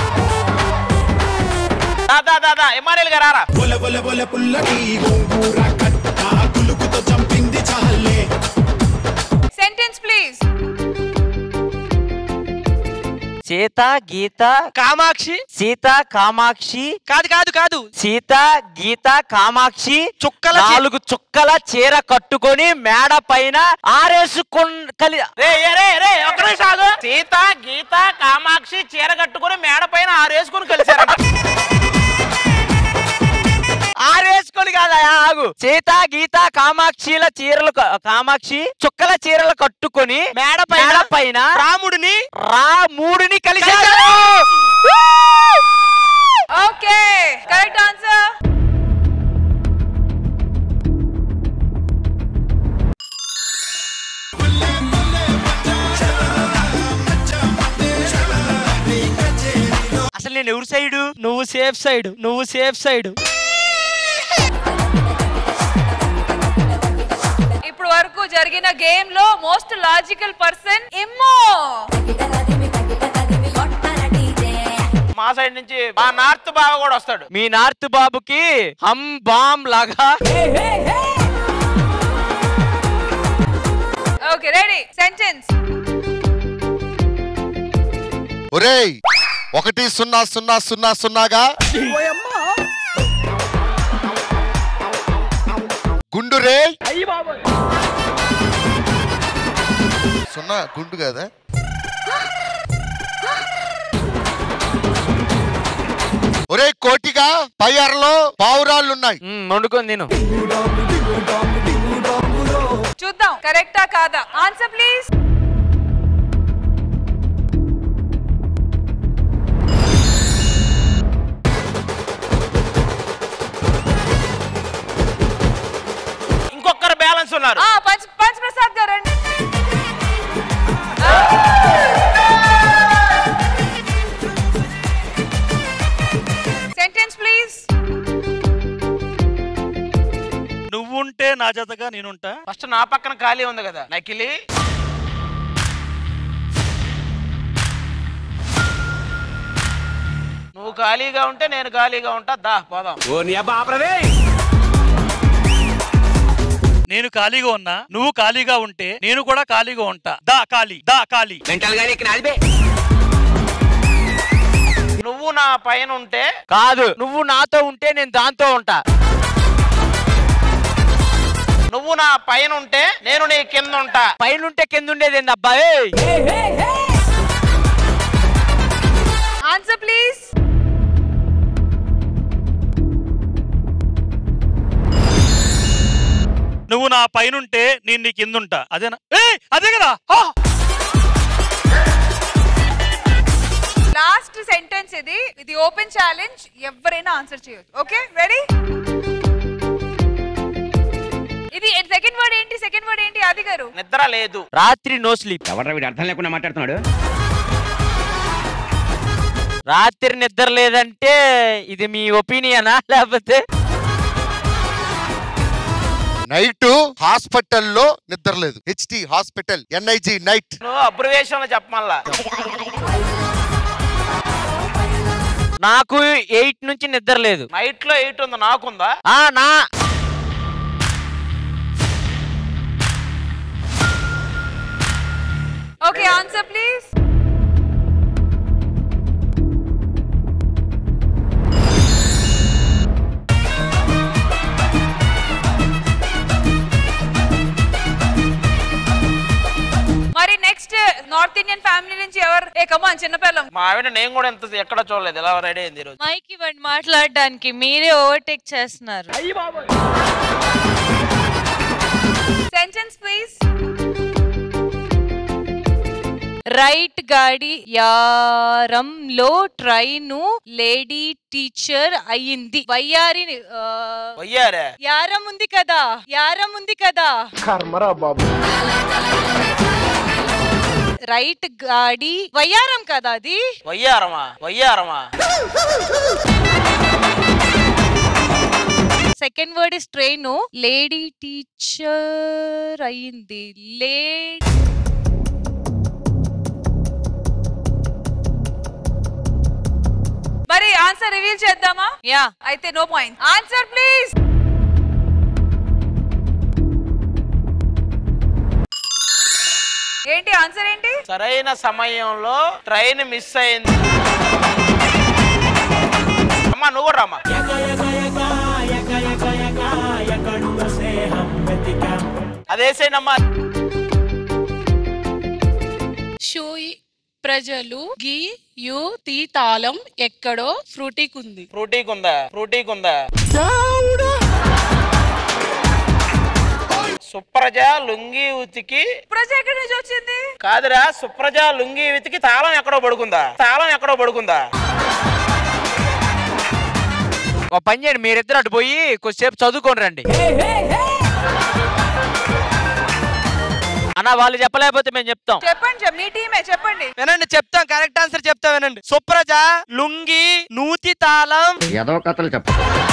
దాదా దాదా ఎమ్మానేలు గారు రారా బొల బొల బొల పుల్లటి గోంగూర కట్ట కులుకుతో చంపింది చాలే సెంటెన్స్ ప్లీజ్ సీత గీత కామాక్షి సీత కామాక్షి కాదు కాదు కాదు సీత గీత కామాక్షి చుక్కల నాలుగు చుక్కల చీర కట్టుకొని మేడ పైన ఆరేసుకున్న కలి రే ఏ రే రే ఒక్క నిమిషం ఆగు. సీత గీత కామాక్షి చీర కట్టుకుని మేడ పైన ఆరేసుకుని కలిశారట ఆరేసుకొని కాదా ఆగు సీత గీత కామాక్షిల చీరలు క- కామాక్షి చుక్కల చీరలు కట్టుకొని మేడ పైన పైన రాముడిని రాముడిని కలిశారు ఓకే కరెక్ట్ ఆన్సర్ అసలు నేను ఎవరి సైడు నువ్వు సేఫ్ సైడ్ నువ్వు సేఫ్ సైడ్ ఇప్పుడు వరకు జరిగిన గేమ్ లో మోస్ట్ లాజికల్ పర్సన్ ఎమ్మో మా సైడ్ నుంచి మా నార్త్ బావ కూడా వస్తాడు మీ నార్త్ బాబుకి హమ్ బామ్ లాగా ఓకే రెడీ సెంటెన్స్ ఒరేయ్ ఒకటి సున్నా సున్నా సున్నా సున్నాగా గుండు రే సున్నా గుండు కదా ఒరే కోటిగా పై అరలో పావురాళ్ళున్నాయి వండుకొని తిను చూద్దాం కరెక్టా కాదా ఆన్సర్ ప్లీజ్ ఇంకొకరు బ్యాలెన్స్ ఉన్నారు ఆ పంచ్ పంచ్ ప్రసాద్ గారు రండి నా జతగా నేనుంటా ఫస్ట్ నా పక్కన ఖాళీ ఉంది కదా నకిలి నువ్వు ఖాళీగా ఉంటే నేను ఖాళీగా ఉంటా దా పోదాం నేను ఖాళీగా ఉన్నా నువ్వు ఖాళీగా ఉంటే నేను కూడా ఖాళీగా ఉంటా దా ఖాళీ దా ఖాళీ నువ్వు నా పైన ఉంటే కాదు నువ్వు నాతో ఉంటే నేను దాంతో ఉంటా నువ్వు నా పైన ఉంటే నేను నీ కింద ఉంటా పైన ఉంటే కింద ఉండేది ఏంది అబ్బాయి ఆన్సర్ ప్లీజ్ నువ్వు నా పైనుంటే నేను నీ కింద ఉంటా అదేనా ఏ అదే కదా ఆ! లాస్ట్ సెంటెన్స్ ఇది ఇది ఓపెన్ ఛాలెంజ్ ఎవరైనా ఆన్సర్ చేయొచ్చు ఓకే రెడీ ఇది సెకండ్ వర్డ్ ఏంటి సెకండ్ వర్డ్ ఏంటి ఆది గారు నిద్ర లేదు రాత్రి నో స్లీప్ ఎవరా వీడు అర్థం లేకుండా మాట్లాడుతున్నాడు రాత్రి నిద్ర లేదంటే ఇది మీ ఒపీనియనా లేకపోతే నైట్ హాస్పిటల్లో నిద్ర లేదు హెచ్టి హాస్పిటల్ ఎన్ఐజి నైట్ నువ్వు అబ్రివేషన్లో చెప్పమల్లా నాకు ఎయిట్ నుంచి నిద్ర లేదు నైట్ లో ఎయిట్ ఉంది నాకుందా ఆ నా ఓకే ఆన్సర్ ప్లీజ్ మరి నెక్స్ట్ నార్త్ ఇండియన్ ఫ్యామిలీ నుంచి ఎవరు ఏ కమాన్ చిన్నపిల్లం మా ఆవిడ నేను కూడా ఎంత ఎక్కడ చూడలేదు ఇలా రెడీ అయింది ఈరోజు మైక్ ఇవ్వండి మాట్లాడడానికి మీరే ఓవర్టేక్ చేస్తున్నారు సెంటెన్స్ ప్లీజ్ రైట్ గాడి యారంలో ట్రైను లేడీ టీచర్ అయ్యింది వయ్యారి ఆ, వయ్యారా యారం ఉంది కదా యారం ఉంది కదా కర్మరా బాబు రైట్ గాడి వయ్యారం కదా అది వయ్యారమా వయ్యారమా second word is train lady teacher అయ్యింది లేడీ మరి ఆన్సర్ రివీల్ చేద్దామా యా అయితే నో పాయింట్ ఆన్సర్ ప్లీజ్ ఏంటి ఆన్సర్ ఏంటి సరైన సమయంలో ట్రైన్ మిస్ అయింది అమ్మా నువ్వు కూడా రామ్మా అదేసేనమ్మా షూయి ప్రజలు గి యు తి తాళం ఎక్కడో ఫ్రూటీకుంది ఫ్రూటీకి ఉందా ఫ్రూటీకి ఉందా సుప్రజ లుంగి ఉతికి ప్రజ ఎక్కడి నుంచి వచ్చింది కాదురా సుప్రజ లుంగి ఉతికి తాళం ఎక్కడో పడుకుందా తాళం ఎక్కడో పడుకుందా ఒక పని చేయండి మీరిద్దరు అటు పోయి కొద్దిసేపు చదువుకొని రండి అన్న వాళ్ళు చెప్పలేకపోతే మేము చెప్తాం చెప్పండి చెప్- మీ టీమే చెప్పండి వినండి చెప్తాం కరెక్ట్ ఆన్సర్ చెప్తాం వినండి సుప్రజ లుంగి నూతి తాళం ఏదో కథలు చెప్ప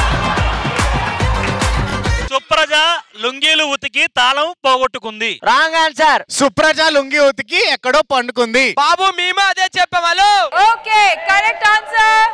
సుప్రజ లుంగీలు ఉతికి తాళం పోగొట్టుకుంది రాంగ్ ఆన్సర్ సుప్రజ లుంగి ఉతికి ఎక్కడో పండుకుంది బాబు మేము అదే చెప్పాం hello okay correct answer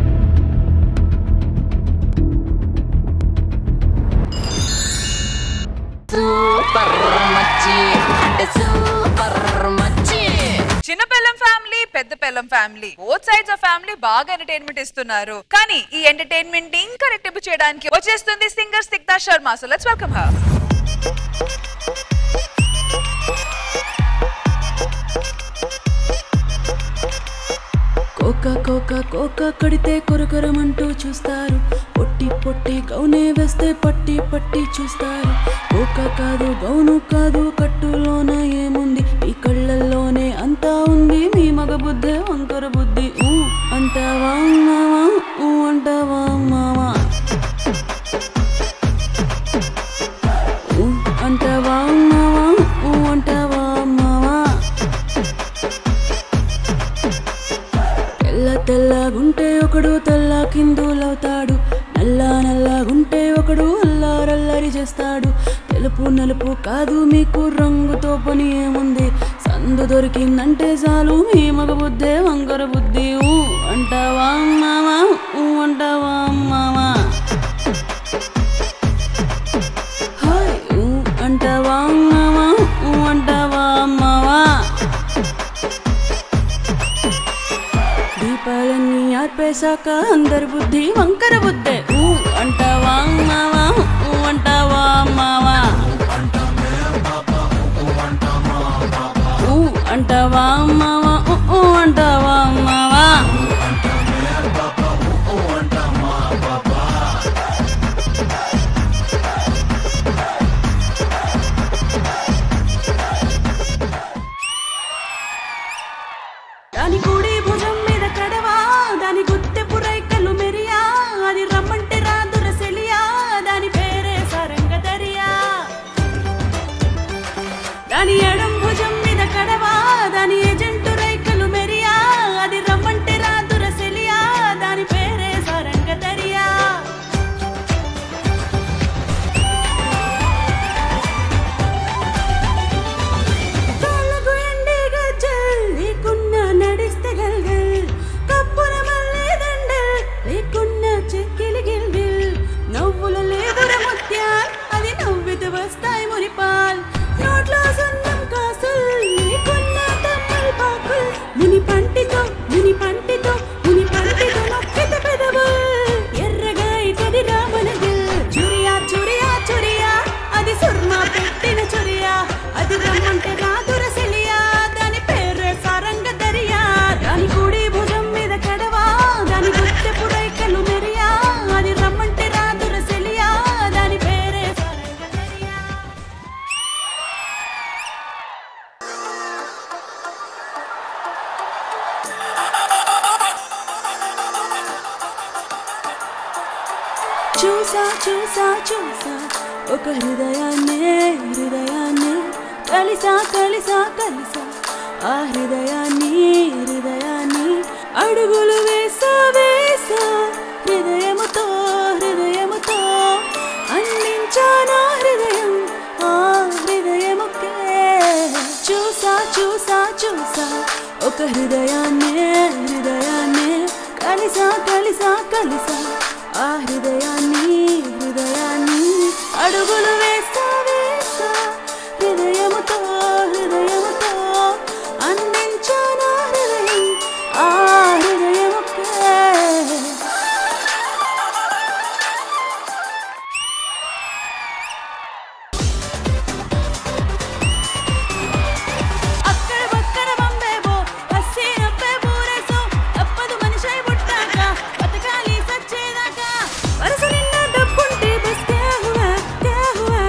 super మచ్చి అంటే సూపర్ మచ్చి చిన్న పెళ్ళం ఫ్యామిలీ పెద్ద పెళ్ళం family both sides of family బాగా ఎంటర్టైన్మెంట్ ఇస్తున్నారు కానీ ఈ ఎంటర్టైన్మెంట్ ఇంకా రెట్టింపు చేయడానికి వచ్చేస్తుంది singer Snigdha Sharma so let's welcome her కోక కోక కోక కడితే కొరకొరమంటూ చూస్తారు పొట్టి పొట్టి గౌనే వేస్తే పట్టి పట్టి చూస్తారు కోక కాదు గౌను కాదు కట్టులోన ఏముంది ఈ కళ్ళల్లోనే అంతా ఉంది మీ మగ బుద్ధి వంకర బుద్ధి ఊ అంటావా మావా ఊ అంటావా మావా ఊ అంటావా మావా ఊ అంటావా మావా తెల్ల తెల్లగుంటే ఒకడు తెల్ల కిందులవుతాడు నల్ల నల్లగుంటే ఒకడు అల్లారల్లరి చేస్తాడు నలుపు కాదు మీకు రంగుతో పని ఏముంది సందు దొరికిందంటే చాలు మీ మగ బుద్ధే వంకర బుద్ధి ఊ అంటావా మామా ఊ అంటావా మామా హాయ్ ఊ అంటావా మామా ఊ అంటావా మావా దీపాలన్నీ ఆర్పేశాక అందరి బుద్ధి వంకర బుద్ధే ఊ అంటావా మావా ఊ అంటావా మావా ఊ అంటావా మావా ఊ ఊ అంటావా మావా దాని కుడి భుజం మీద కడవా దాని గుత్తె పురైకలు మెరియా అది రమ్మంటే రాదుర సెలియా దాని పేరే సరంగ దరియా దాని ఎడం భుజం మీద కడవా దాని ఏజెంటు రైకలు మెరియా అది రమ్మంటే రాదుర సెలియా దాని పేరే సరంగ దరియా కాళ్ళకు ఎండే గజ్జల్ లేకున్నా నడిస్తే గల్గల్ కప్పున మల్లె దండల్ లేకున్నా చెక్కిలి గిల్గిల్ నవ్వుల లేదుర ముత్యాల్ అది నవ్వితే వస్తాయి మురిపాల్ నోట్లో సున్నం కాసుల్ లేకున్నా తమ్మల్ పాకుల్ ముని పంటితో ముని పంటితో ముని పంటితో నొక్కితే పెదవుల్ ఎర్రగా ఇతది రామనగిల్ చురియా చురియా చురియా అది సుర్మా పెట్టిన చురియా అది రమ్మంటే రాదుర సెలియా దాని పేరే సారంగ దరియా దాని కుడి భుజం మీద కడవా దాని గుత్తె పురైకలు మెరియా అది రమ్మంటే రాదుర సెలియా దాని పేరే సారంగ దరియా చూసా చూసా చూసా ఒక హృదయాన్నే హృదయాన్నే కలిసా కలిసా కలిసా ఆ హృదయాన్ని హృదయాన్ని అడుగులు వేసా వేసా హృదయముతో హృదయముతో అందించానా హృదయం ఆ హృదయముకే చూసా చూసా చూసా ఒక హృదయాన్నే హృదయాన్నే కలిసా కలిసా కలిసా ఆ హృదయాన్ని హృదయాన్ని అడుగులు వేస్తా వేస్తా హృదయముతో హృదయముతో అందించానా హృదయం ఆ హృదయముకే అక్కడ బక్కడ బంబేబో హస్సీ నొప్పే బూరేసో తప్పదు మనిషై పుట్టాక బతకాలి సచ్చేదాకా వరుస నిండా డబ్బుంటే బస్ క్యా హువా క్యా హువా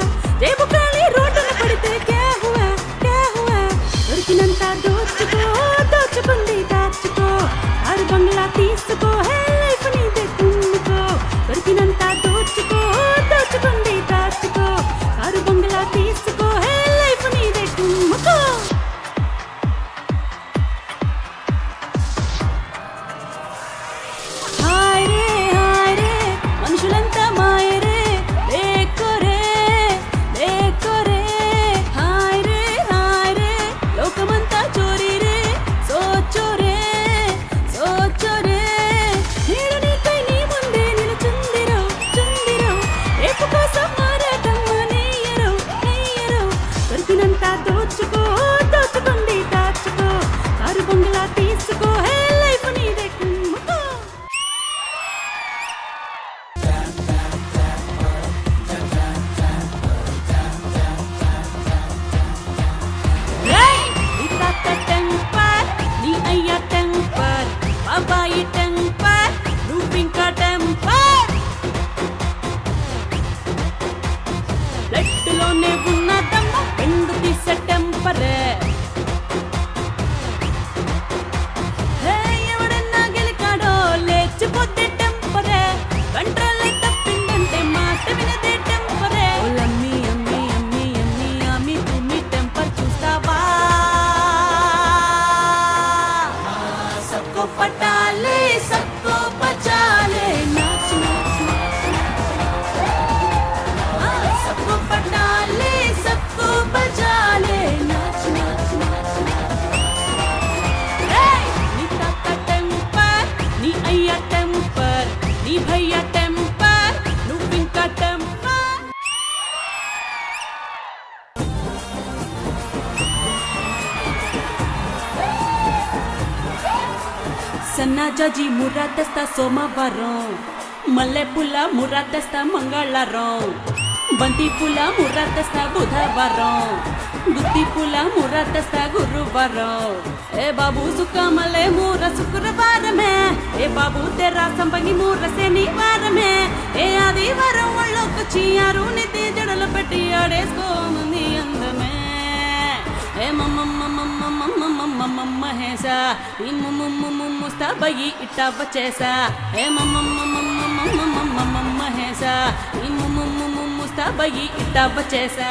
సన్న జాజి ముర్రా తెస్తా సోమవారం మల్లె పుల్ల ముర్రా తెస్తా మంగళవారం బంతి పూల ముర్రా తెస్తా బుధవారం గుత్తి పూల ముర్రా తెస్తా గురువారం ఏ బాబు సుక్క మల్లె మూర శుక్రవారమే ఏ బాబు తెరా సంపంగి మూర శనివారమే ఏ ఆదివారం ఒళ్ళొకొచ్చి అరుణితి జడలు పెట్టి ఆడేసుకోమంది అందమే ఏ మమ్మ మహేశ ఈ ముస్తాబయ్యి ఇట్టా వచ్చేసా ఏ మమ్మ మహేశ ఈ ముస్తాబయ్యి ఇట్టా వచ్చేసా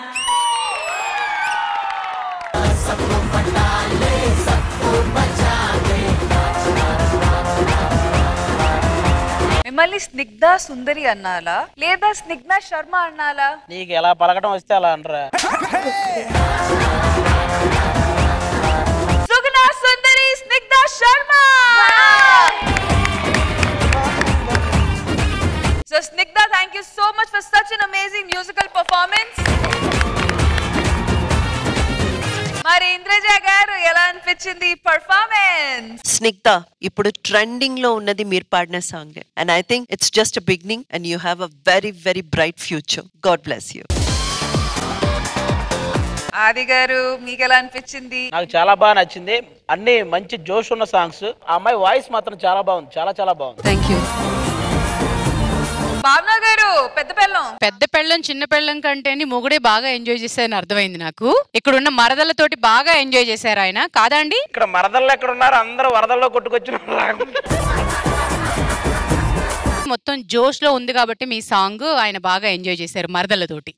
మిమ్మల్ని స్నిగ్ధ సుందరి అన్నాలా లేదా స్నిగ్ధ శర్మ అన్నాలా నీకు ఎలా పలకడం వస్తే అలా అనరా సుగుణ సుందరి Snigdha Sharma so Snigdha thank you so much for such an amazing musical performance మరి ఇంద్రజ గారు ఎలా అనిపించింది పర్ఫార్మెన్స్ స్నిగ్ధ ఇప్పుడు ట్రెండింగ్ లో ఉన్నది మీరు పాడిన song and I think it's just a beginning and you have a very very bright future God bless you Aadi garu మీకు ఎలా అనిపించింది నాకు చాలా బాగా నచ్చింది అన్ని మంచి జోష్ ఉన్న సాంగ్స్ ఆ అమ్మాయి వాయిస్ మాత్రం చాలా బాగుంది చాలా చాలా బాగుంది థ్యాంక్ యూ భావన గారు పెద్ద పెళ్ళం పెద్ద పెళ్ళం చిన్న పెళ్ళం కంటేని మొగుడే బాగా ఎంజాయ్ చేశారని అర్థమైంది నాకు ఇక్కడ ఉన్న మరదలతోటి బాగా ఎంజాయ్ చేశారు ఆయన కాదా అండి ఇక్కడ మరదల్లో ఎక్కడ ఉన్నారు అందరూ వరదల్లో కొట్టుకొచ్చిన మొత్తం జోష్ లో ఉంది కాబట్టి మీ సాంగ్ ఆయన బాగా ఎంజాయ్ చేశారు మరదలతోటి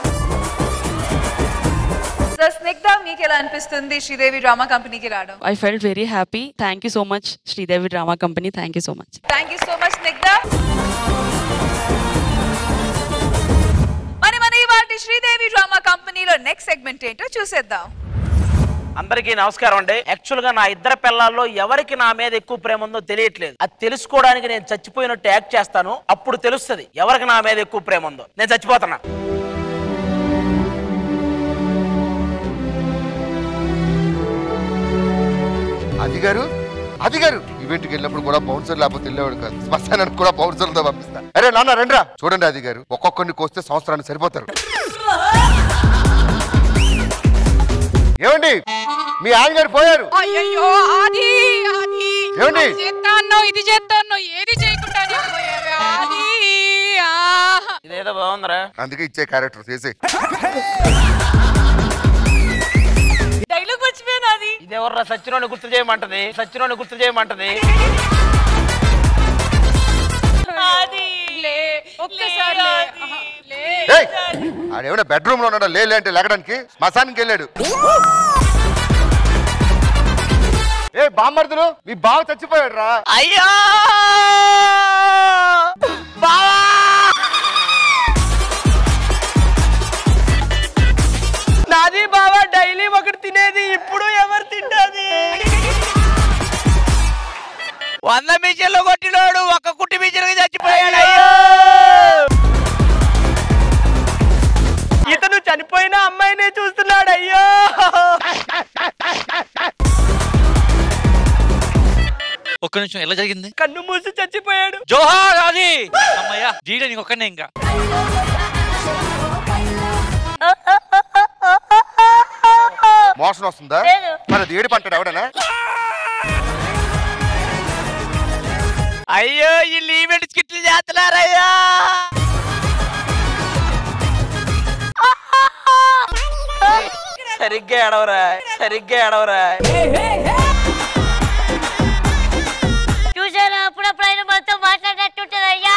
సో స్నిగ్ధ మీకు ఎలా అనిపిస్తుంది శ్రీదేవి డ్రామా కంపెనీకి రావడం I felt very happy. Thank you so much, Sridevi Drama Company. Thank you so much. Thank you so much Snigdha మరి మన ఇవాటి శ్రీదేవి డ్రామా కంపెనీలో నెక్స్ట్ సెగ్మెంట్ ఏంటో చూసేద్దాం అందరికీ నమస్కారం అండి యాక్చువల్ గా నా ఇద్దరు పిల్లల్లో ఎవరికి నా మీద ఎక్కువ ప్రేమ ఉందో తెలియట్లేదు అది తెలుసుకోవడానికి నేను చచ్చిపోయినట్టు యాక్ట్ చేస్తాను అప్పుడు తెలుస్తుంది ఎవరికి నా మీద ఎక్కువ ప్రేమ ఉందో నేను చచ్చిపోతున్నా అది గారు అది గారు ఈవెంట్కి వెళ్ళినప్పుడు కూడా బౌన్సర్ లేకపోతే వెళ్ళేవాడు కాదు శ్మశానానికి కూడా బౌన్సర్లతో పంపిస్తా అరే నాన్న రండ్రా చూడండి అది గారు ఒక్కొక్కరిని కోస్తే సంవత్సరానికి సరిపోతారు ఏమండి మీ ఆయన గారు పోయారు అయ్యో ఆది ఆది ఏమండి? అది చేస్తానో ఇది చేస్తానో ఏది చేయకుండానే పోయావే ఆది ఆ. ఇదేదో బాగుందిరా అందుకే ఇచ్చే క్యారెక్టర్ చేసే డైలాగ్ మర్చిపోయాను అది ఇదేవర్రా సచ్చినోని గుర్తు చేయమంటది సచ్చినోని గుర్తు చేయమంటది అది లే ఒక్కసారి లే. ఆహా, లే ఏయ్! ఆడేమైనా బెడ్రూమ్ లో ఉన్నాడా లేలే అంటే లేకడానికి శ్మశానికి వెళ్ళాడు ఏ బామ్మర్దులు మీ బావ చచ్చిపోయాడు రా అయ్యో బావా నాది బావా డైలీ ఒకటి తినేది ఇప్పుడు ఎవరు తింటాది వంద మిషన్లు కొట్టినోడు ఒక కుట్టి మిషన్ చచ్చిపోయాడు అయ్యో ఇతను చనిపోయిన అమ్మాయినే చూస్తున్నాడు అయ్యో ఒక్క నిమిషం ఎలా జరిగింది కన్ను మూసి చచ్చిపోయాడు జోహార్ అది అమ్మయ్యా జీడ నీకు ఒక్కనే ఇంకా మోషన్ వస్తుందా మరి అది ఏడు పంటాడు ఎవడనా అయ్యో వీళ్ళు ఈవెంట్ స్కిట్లు చేస్తున్నారయ్యా సరిగ్గా ఏడవరా సరిగ్గా ఏడవరా చూసారా అప్పుడప్పుడు ఆయన మొత్తం మాట్లాడినట్టుంటది అయ్యా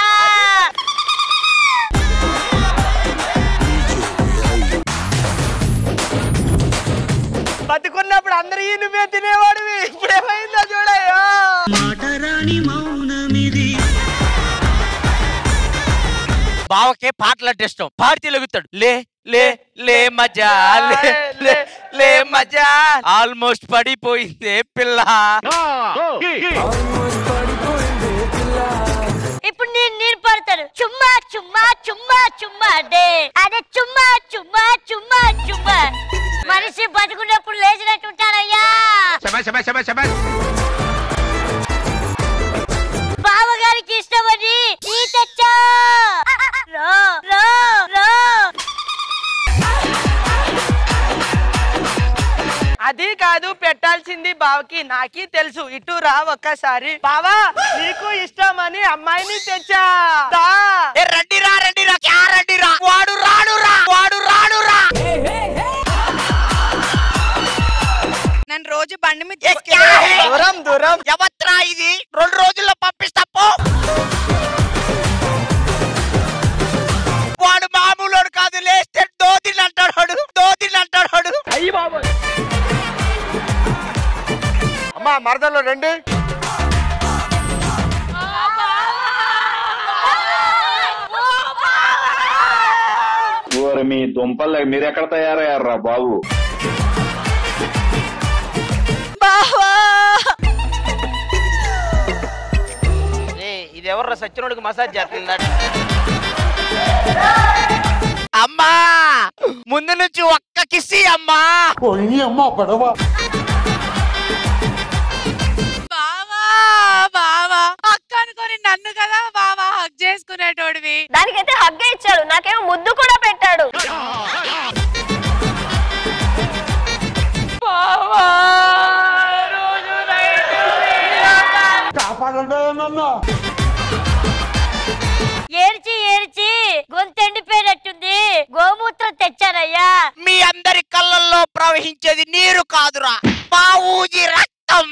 బతుకున్నప్పుడు అందరూ ఈ నువ్వే తినేవాడివి ఇప్పుడు ఏమైందో చూడయ్యా బావకే పాటలు అంటే ఇష్టం పాడితే లెగుతాడు లే లే లే మజా లే లే లే మజా ఆల్మోస్ట్ పడిపోయిందే పిల్ల ఇప్పుడు నేను నేను పడతాను చుమ్మా చుమ్మా చుమ్మా చుమ్మా డే అదే చుమ్మా చుమ్మా చుమ్మా చుమ్మా మనిషి బతుకున్నప్పుడు లేచినట్టు ఉంటారయ్యా నీకు ఇష్టమని టీ తెచ్చా రా రా రా అది కాదు పెట్టాల్సింది బావకి నాకి తెలుసు ఇటు రా ఒక్కసారి బావా నీకు ఇష్టమని అమ్మాయిని తెచ్చా దా. రండి రా రండి రా క్యా రండి రా వాడు రాడు రా వాడు రాడు రా నన్ను రోజు బండి మీద దూరం దూరం ఎవత్రా ఇది రెండు రోజుల్లో పంపిస్తా పో వాడు మామూలు కాదు లేస్తే దోదిని అంటాడు వాడు, దోదిని అంటాడు వాడు. అయ్యి బాబు అమ్మా మరదల్లో రండి ఓరి మీ దుంపలు మీరెక్కడ తయారయ్యారా బాబు ఏయ్, ఇది ఎవర్రా సచ్చినోడికి మసాజ్ చేస్తుందా అమ్మా ముందు నుంచి ఒక్క కిసి అమ్మా అమ్మా పడవ బావా బావా అక్క అనుకొని నన్ను కదా బావా హక్ చేసుకునేటోడివి దానికైతే హగ్గే ఇచ్చాడు నాకేమో ముద్దు కూడా పెట్టాడు ఏడ్చి ఏడ్చి గొంతెండిపోయినట్టుంది గోమూత్రం తెచ్చానయ్యా మీ అందరి కళ్ళల్లో ప్రవహించేది నీరు కాదురా మా ఊజి రక్తం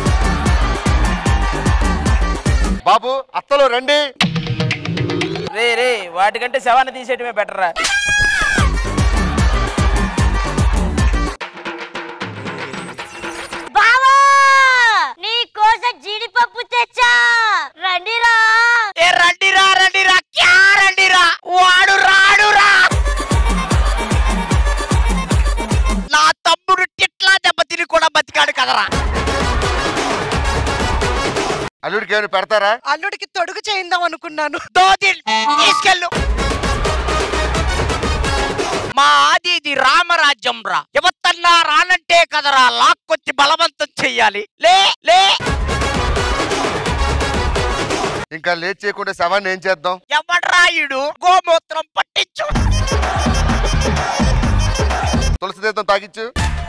బాబు అత్తలో రండి రే రే వాటికంటే శవాన్ని తీసేయటమే బెటర్ రా బావా నీ కోసం జీడిపప్పు తెచ్చా రండిరా ఏ రండిరా రండిరా క్యా రండిరా వాడు రాడురా నా తమ్ముడు టిట్లా దెబ్బతిని కూడా బతికాడు కదరా అల్లుడికి ఏమైనా పెడతారా అల్లుడికి తొడుగు చేయిందాం అనుకున్నాను దోది తీసుకెళ్ళు మా ఆది ఇది రామరాజ్యం రా ఎవత్తన్నా రానంటే కదరా లాక్కొచ్చి బలవంతం చెయ్యాలి లే లే ఇంకా లేట్ చేయకుండా శవాన్ని ఏం చేద్దాం ఎవడ్రాయుడు గోమూత్రం పట్టించు తులసి తీర్థం తాగిచ్చు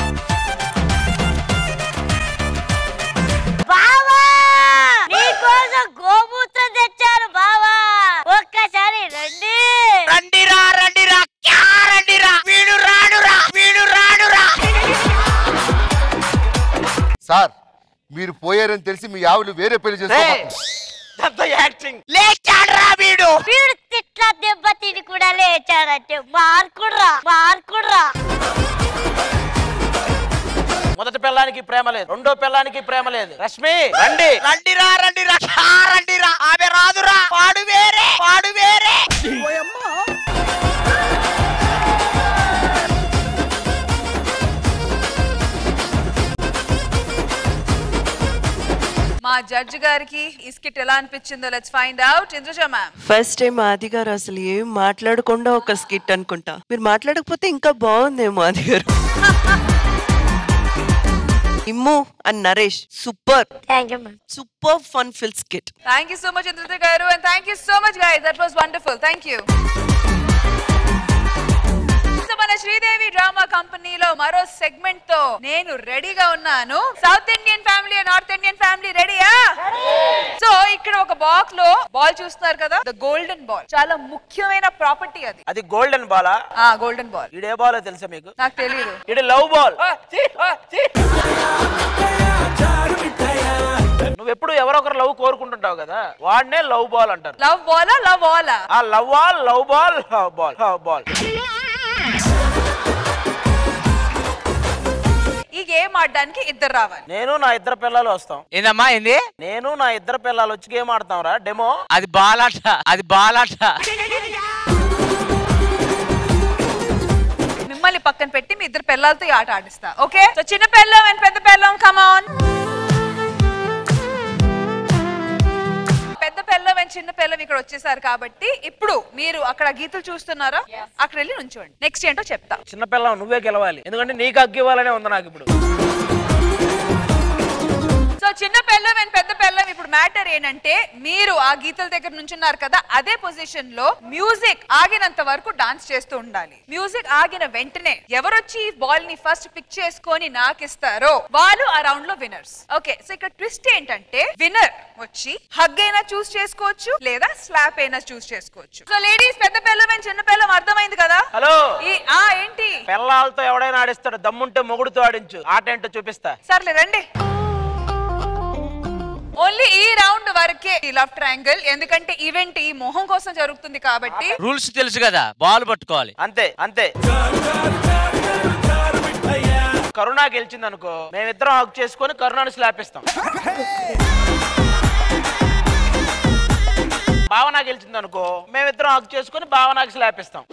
బావా నీ కోసం గోమూత్రం తెచ్చారు బావా ఒక్కసారి రండి రండిరా రండిరా క్యా రండిరా వీడు రాడురా వీడు రాడురా సార్ మీరు పోయారని తెలిసి మీ ఆవిడ వేరే పెళ్లి చేసుకో యాక్టింగ్ లేచాడురా వీడు వీడు తిట్ల దెబ్బ తిని కూడా లేచాడంటే మార్కుడ్రా మార్కుడ్రా మొదటి పిల్లానికి ప్రేమ లేదు రెండో పిల్లానికి ప్రేమ లేదు రష్మి రండి రండిరా రండిరా క్యా రండిరా ఆమె రాదురా వాడు వేరే వాడు వేరే మా జడ్జి గారికి ఈ స్కిట్ ఎలా అనిపించిందో let's find out Indraja ma'am first time Aadi garu అసలు ఏం మాట్లాడకుండా ఒక స్కిట్ అనుకుంటా మీరు మాట్లాడకపోతే ఇంకా బాగుందేమో Aadi garu Immu and Naresh super super fun filled skit thank you so much Indraja garu and thank you so much guys that was wonderful thank you మన శ్రీదేవి డ్రామా కంపెనీలో మరో సెగ్మెంట్ తో నేను రెడీగా ఉన్నాను south Indian family north Indian family రెడీయా సో ఇక్కడ ఒక బాక్స్ లో బాల్ చూస్తున్నారు కదా ద గోల్డెన్ బాల్ చాలా ముఖ్యమైన ప్రాపర్టీ అది అది గోల్డెన్ బాలా ఆ గోల్డెన్ బాల్ ఇడే బాలో తెలుసా మీకు నాకు తెలియదు ఇది లవ్ బాల్ నువ్వు ఎప్పుడు ఎవరొకరు లవ్ కోరుకుంటుంటావు కదా వాడినే లవ్ బాల్ అంటారు లవ్ బాలా లవ్ బాలా ఆ love ball love ball ball ball ఈ గేమ్ ఆడడానికి ఇద్దరు రావాలి నేను నా ఇద్దరు పిల్లలు వస్తాం ఏందమ్మా ఏంది నేను నా ఇద్దరు పిల్లలు వచ్చి గేమ్ ఆడతాం రా డెమో అది బాలాట అది బాలాట మిమ్మల్ని పక్కన పెట్టి మీ ఇద్దరు పిల్లలతో ఈ ఆట ఆడిస్తా ఓకే సో చిన్న పిల్లం అండ్ పెద్ద పిల్లం కమాన్ పెద్ద పిల్లం అండ్ చిన్న పిల్లం ఇక్కడ వచ్చేసారు కాబట్టి ఇప్పుడు మీరు అక్కడ గీతలు చూస్తున్నారా అక్కడ వెళ్ళి నుంచోండి నెక్స్ట్ ఏంటో చెప్తా చిన్న పిల్లం నువ్వే గెలవాలి ఎందుకంటే నీకు అగ్గి ఇవ్వాలనే ఉంది నాకు ఇప్పుడు సో చిన్న పెళ్ళం అండ్ పెద్ద పెళ్ళం ఇప్పుడు మ్యాటర్ ఏంటంటే మీరు ఆ గీతల దగ్గర నుంచున్నారు కదా అదే పొజిషన్ లో మ్యూజిక్ ఆగినంత వరకు డాన్స్ చేస్తూ ఉండాలి మ్యూజిక్ ఆగిన వెంటనే ఎవరొచ్చి ఈ బాల్ ని ఫస్ట్ పిక్ చేసుకొని నాకు ఇస్తారో వాళ్ళు ఆ రౌండ్ లో విన్నర్స్ ఓకే సో ఇక్కడ ట్విస్ట్ ఏంటంటే విన్నర్ వచ్చి హగ్ అయినా చూస్ చేసుకోవచ్చు లేదా స్లాప్ అయినా చూస్ చేసుకోవచ్చు సో లేడీస్ పెద్ద పెళ్ళం అండ్ చిన్న పెళ్ళం అర్థమైంది కదా హలో ఈ ఆ ఏంటి పిల్లలతో ఎవడైనా ఆడిస్తాడు దమ్ముంటే మొగుడుతో ఆడించు ఆట ఏంటో చూపిస్తా సర్లే రండి ఓన్లీ ఈ రౌండ్ వరకే ఈ లవ్ ట్రయాంగిల్ ఎందుకంటే ఈవెంట్ ఈ మొహం కోసం జరుగుతుంది కాబట్టి రూల్స్ తెలుసు కదా బాల్ పట్టుకోవాలి అంతే అంతే కరుణ గెలిచింది అనుకో మేమిద్దరం హక్ చేసుకొని కరుణాని స్లాపిస్తాం భావన గెలిచింది అనుకో మేమిద్దరం హక్ చేసుకొని భావనకి స్లాపిస్తాం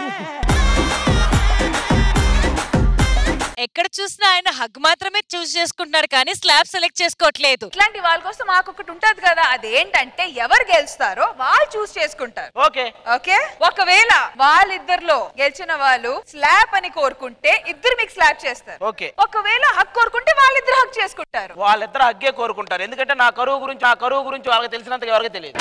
ఎక్కడ చూసినా ఆయన హగ్ మాత్రమే చూస్ చేసుకుంటున్నారు కానీ స్లాబ్ సెలెక్ట్ చేసుకోవట్లేదు ఇట్లాంటి వాళ్ళ కోసం మాకు ఒకటి ఉంటది కదా అదేంటంటే ఎవరు గెలుస్తారో వాళ్ళు చూస్ చేసుకుంటారు ఓకే ఓకే ఒకవేళ వాళ్ళిద్దరిలో గెలిచిన వాళ్ళు స్లాప్ అని కోరుకుంటే ఇద్దరు మీకు స్లాప్ చేస్తారు ఓకే ఒకవేళ హక్ కోరుకుంటే వాళ్ళిద్దరు హక్ చేసుకుంటారు వాళ్ళిద్దరు హగ్గే కోరుకుంటారు ఎందుకంటే నా కరువు గురించి నా కరువు గురించి వాళ్ళకి తెలిసినంతగా ఎవరికి తెలియదు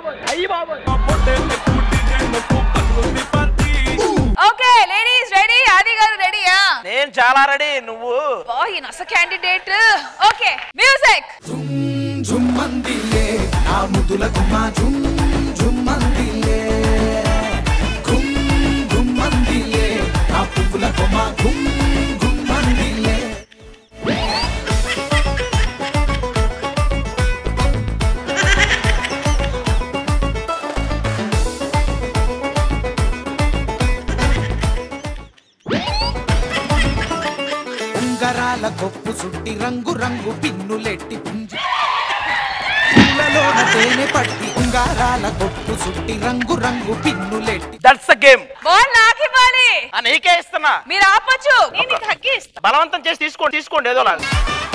ఓకే లేడీస్ రెడీ ఆది గారు రెడీయా నేను చాలా రెడీ నువ్వు ఈ నస క్యాండిడేట్ ఓకే మ్యూజిక్ జుమ్మందిలే నా ముద్దుల గుమ్మ జుమ్ జుమ్మందిలే గుమ్ గుమ్మందిలే నా పువ్వుల గుమ్మ గుమ్ గుమ్మందిలే ఉంగరాల కొప్పు సుట్టి రంగు రంగు పిన్నులెట్టి పుంజి పూలలోన తేనె పట్టి ఉంగారాల కొప్పు సుట్టి రంగు రంగు పిన్నులెట్టి దట్స్ అ గేమ్ బాల్ నాకు ఇవ్వాలి నీకే ఇస్తున్నా మీరు ఆపచ్చు నేను నీకు హక్కి ఇస్తా బలవంతం చేసి తీసుకోండి తీసుకోండి ఏదో లాగా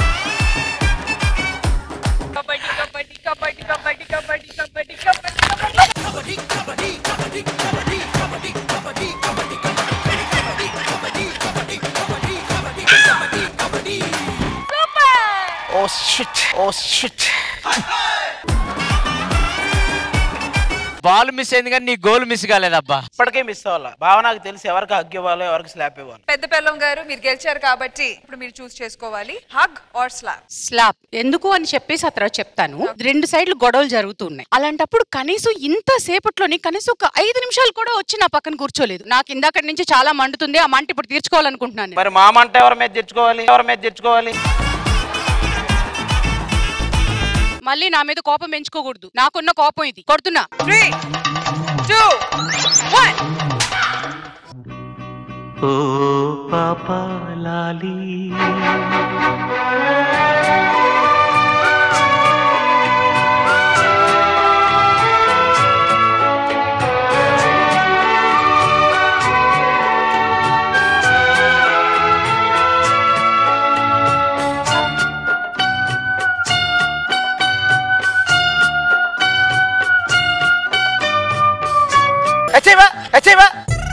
kabaddi kabaddi kabaddi kabaddi kabaddi kabaddi kabaddi kabaddi oh shit oh shit ball miss అయింది కానీ నీ గోల్ మిస్ కాలేదబ్బా ఇప్పటికే మిస్ అవ్వాల భావనకు తెలిసి ఎవరికి హగ్ ఇవ్వాలో ఎవరికి స్లాప్ ఇవ్వాలి పెద్ద పెళ్ళం గారు మీరు గెలిచారు కాబట్టి ఇప్పుడు మీరు చూస్ చేసుకోవాలి హగ్ ఆర్ స్లాప్ స్లాప్ ఎందుకు అని చెప్పేసి ఆ తర్వాత చెప్తాను రెండు సైడ్లు గొడవలు జరుగుతున్నాయి అలాంటప్పుడు కనీసం ఇంత సేపట్లోని కనీసం ఒక ఐదు నిమిషాలు కూడా వచ్చి నా పక్కన కూర్చోలేదు నాకు ఇందాక నుంచి చాలా మండుతుంది ఆ మంట ఇప్పుడు తీర్చుకోవాలనుకుంటున్నాను నేను. మరి మా మంట ఎవరి మీద తెచ్చుకోవాలి ఎవరి మీద తెచ్చుకోవాలి మళ్ళీ నా మీద కోపం పెంచుకోకూడదు నాకున్న కోపం ఇది కొడుతున్నా త్రీ టూ వన్ ఓ పాప లాలి అచ్చేవా అచ్చేవా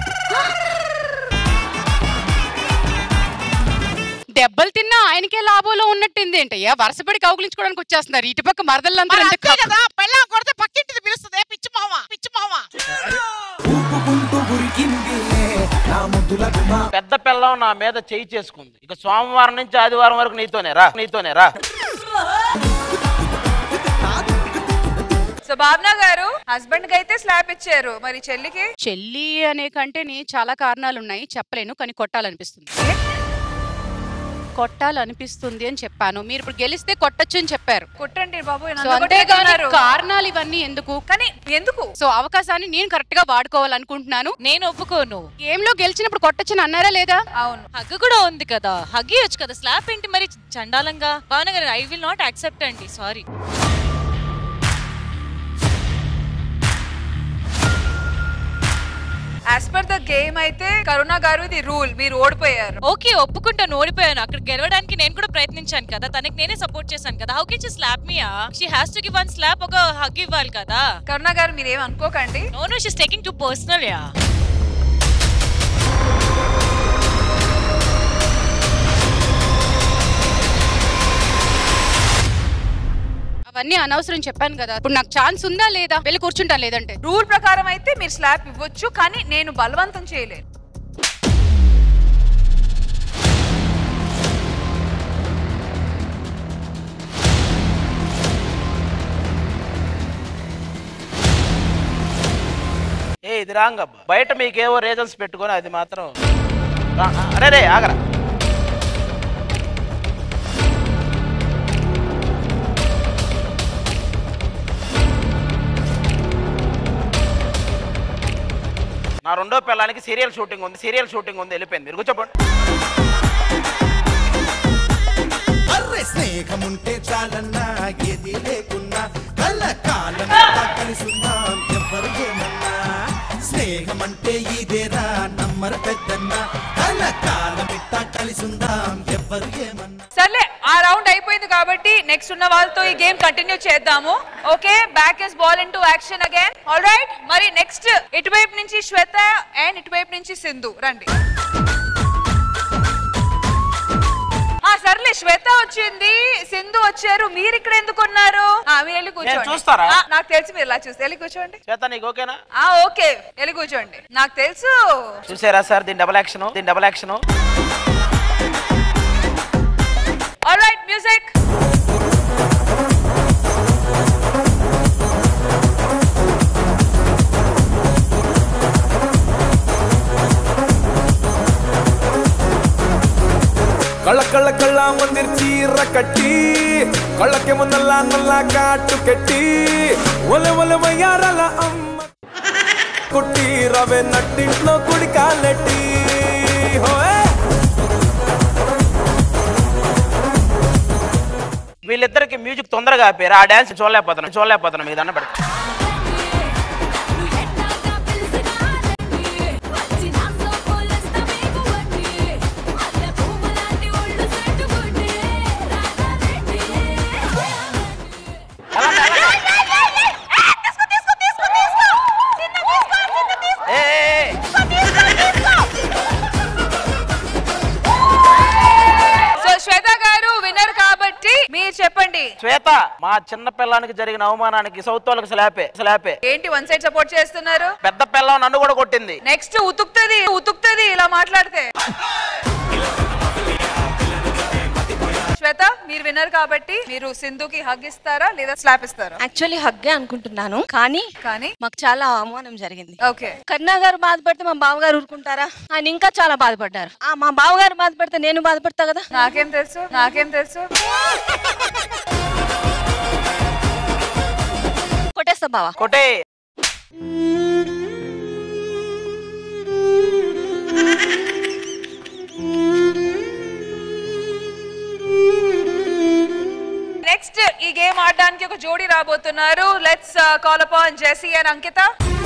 దెబ్బలు తిన్నా ఆయనకే లాభంలో ఉన్నట్టుంది ఏంటయ్యా వరుసపడి కౌగులించుకోవడానికి వచ్చేస్తున్నారు ఇటు పక్క మరదలంతా కదా పెళ్ళం కొడితే పక్కింటిది పిలుస్తుంది పిచ్చి మామ పిచ్చి మామ ఊపుకుంటూ ఉరికిందిలే నా ముద్దుల గుమ్మ పెద్ద పిల్లం నా మీద చేయి చేసుకుంది ఇక సోమవారం నుంచి ఆదివారం వరకు నీతోనే రా నీతోనే రా సో భావన గారు హస్బెండ్ కి అయితే స్లాప్ ఇచ్చారు మరి చెల్లికి చెల్లి అనే కంటే నీ చాలా కారణాలు ఉన్నాయి చెప్పలేను కానీ కొట్టాలనిపిస్తుంది కొట్టాలనిపిస్తుంది అని చెప్పాను మీరు ఇప్పుడు గెలిస్తే కొట్టొచ్చు అని చెప్పారు కొట్టండి బాబు సో అంతేగాని కారణాలు ఇవన్నీ ఎందుకు కానీ ఎందుకు సో అవకాశాన్ని నేను కరెక్ట్ గా వాడుకోవాలనుకుంటున్నాను నేను ఒప్పుకోను గేమ్ లో గెలిచినప్పుడు కొట్టొచ్చని అన్నారా లేదా అవును హగ్ కూడా ఉంది కదా హగ్ ఇవ్వచ్చు కదా స్లాప్ ఏంటి మరి చండాలంగా Bhavana garu I will not accept అండి sorry as per the game అయితే కరుణ గారు ఇది రూల్ మీరు ఓడిపోయారు ఓకే ఒప్పుకుంటాను ఓడిపోయాను అక్కడ గెలవడానికి నేను కూడా ప్రయత్నించాను కదా తనకి నేనే సపోర్ట్ చేశాను కదా how can she slap me she has to give one slap ఒక హగ్ ఇవ్వాలి కదా కరుణ గారు మీరు ఏం అనుకోకండి no no she's taking too personal yeah అవన్నీ అనవసరం చెప్పాను కదా ఇప్పుడు నాకు ఛాన్స్ ఉందా లేదా వెళ్ళి కూర్చుంటా లేదంటే రూల్ ప్రకారం అయితే మీరు స్లాప్ ఇవ్వచ్చు కానీ నేను బలవంతం చేయలేను ఏ ఇది రాంగ్ అబ్బా బయట మీకేవో రీజన్స్ పెట్టుకొని అది మాత్రం రా- అరే రే ఆగరా నా రెండో పిల్లానికి సీరియల్ షూటింగ్ ఉంది సీరియల్ షూటింగ్ ఉంది వెళ్ళిపోయింది మీరు కూర్చోండి అర్రె స్నేహముంటే చాలన్నా ఏది లేకున్నా కళ్ళ కాలం కలిసుందాం ఎవ్వరు ఏమన్నా స్నేహం అంటే ఇదేరా నమ్మరు పెద్దన్న కళ్ళ కాలం ఇట్టా కలిసుందాం ఎవ్వరు ఏమన్నా సర్లే ఆ రౌండ్ అయిపోయింది కాబట్టి నెక్స్ట్ ఉన్న వాళ్ళతో ఈ గేమ్ కంటిన్యూ చేద్దాము okay back is ball into action again all right మరి నెక్స్ట్ ఇటువైపు నుంచి శ్వేత అండ్ ఇటువైపు నుంచి సింధు రండి ఆ సర్లే శ్వేత వచ్చింది సింధు వచ్చారు మీరు ఇక్కడ ఎందుకు ఉన్నారు ఆ, మీరు వెళ్ళి కూర్చోండి చూస్తారా? ఆ, నాకు తెలిసి మీరు ఇలా చూస్తే వెళ్ళి కూర్చోండి చేత నీకు ఓకేనా ఆ ఓకే వెళ్ళి కూర్చోండి నాకు తెలుసు చూసారా సార్ దీని డబల్ యాక్షన్ దీని double action all right music ಕಳ್ಳ ಕಳ್ಳ ಕಳ್ಳ ಒಂದಿರ್ಚೀರ ಕಟ್ಟಿ ಕಳ್ಳಕ್ಕೆ ಮುನ್ನಲ್ಲ ನಲ್ಲ ಕಾಟು ಕೆಟ್ಟಿ ಒಲೆ ಒಲೆ వయ్యారల అమ్మ కుట్టి రవే నట్టింట్లో కుడి కాలెట్టి హోయ్ వీళ్ళిద్దరికి మ్యూజిక్ తొందరగా ఆపారు ఆ డాన్స్ చూడలేకపోతున్నాం చూడలేకపోతున్నాం మీకు దండ పెడతా సో శ్వేత గారు విన్నర్ కాబట్టి మీరు చెప్పండి శ్వేత మా చిన్న పిల్లానికి జరిగిన అవమానానికి సౌత్ వాళ్ళకి స్లాపే స్లాపే ఏంటి వన్ సైడ్ సపోర్ట్ చేస్తున్నారు పెద్ద పిల్లం నన్ను కూడా కొట్టింది నెక్స్ట్ ఉతుకుతుంది ఉతుకుతుంది ఇలా మాట్లాడితే శ్వేత మీరు విన్నర్ కాబట్టి మీరు సింధుకి హగ్ ఇస్తారా లేదా స్లాప్ ఇస్తారా యాక్చువల్లీ హగ్గే అనుకుంటున్నాను కానీ కానీ మాకు చాలా అవమానం జరిగింది ఓకే కరుణా గారు బాధపడితే మా బావగారు ఊరుకుంటారా ఆయన ఇంకా చాలా బాధపడ్డారు ఆ మా బావగారు బాధపడితే నేను బాధపడతా కదా నాకేం తెలుసు నాకేం తెలుసు కొట్టేస్తా బావా కొట్టే నెక్స్ట్ ఈ గేమ్ ఆడడానికి ఒక జోడీ రాబోతున్నారు let's call upon Jessie and Ankita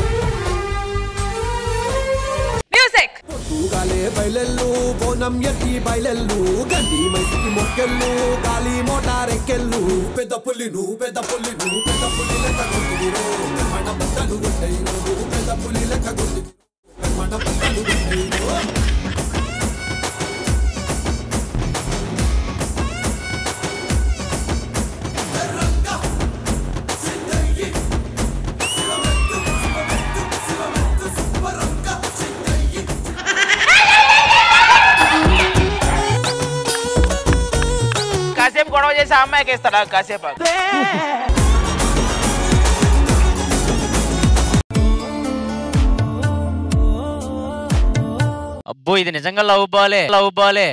music తూగాలే బయలెల్లు బోనం ఎత్తి బయలెల్లు గండి మైసికి మొక్కెళ్ళు గాలి మోటారెక్కెళ్ళు పెద్ద పుల్లి నువ్వు పెద్ద పుల్లి నువ్వు పెద్ద పుల్లి లెక్క గుర్తుడిరో మన బద్దలు గుండెయ్యో నువ్వు పెద్ద పుల్లి లెక్క గుర్తు మన బద్దలు గుండెయ్యో కాసేపు గొడవ చేసి ఆ అమ్మాయికి ఇస్తాడా కాసేపు ఆగు. అబ్బో ఇది నిజంగా లవ్ బాలే లవ్ బాలే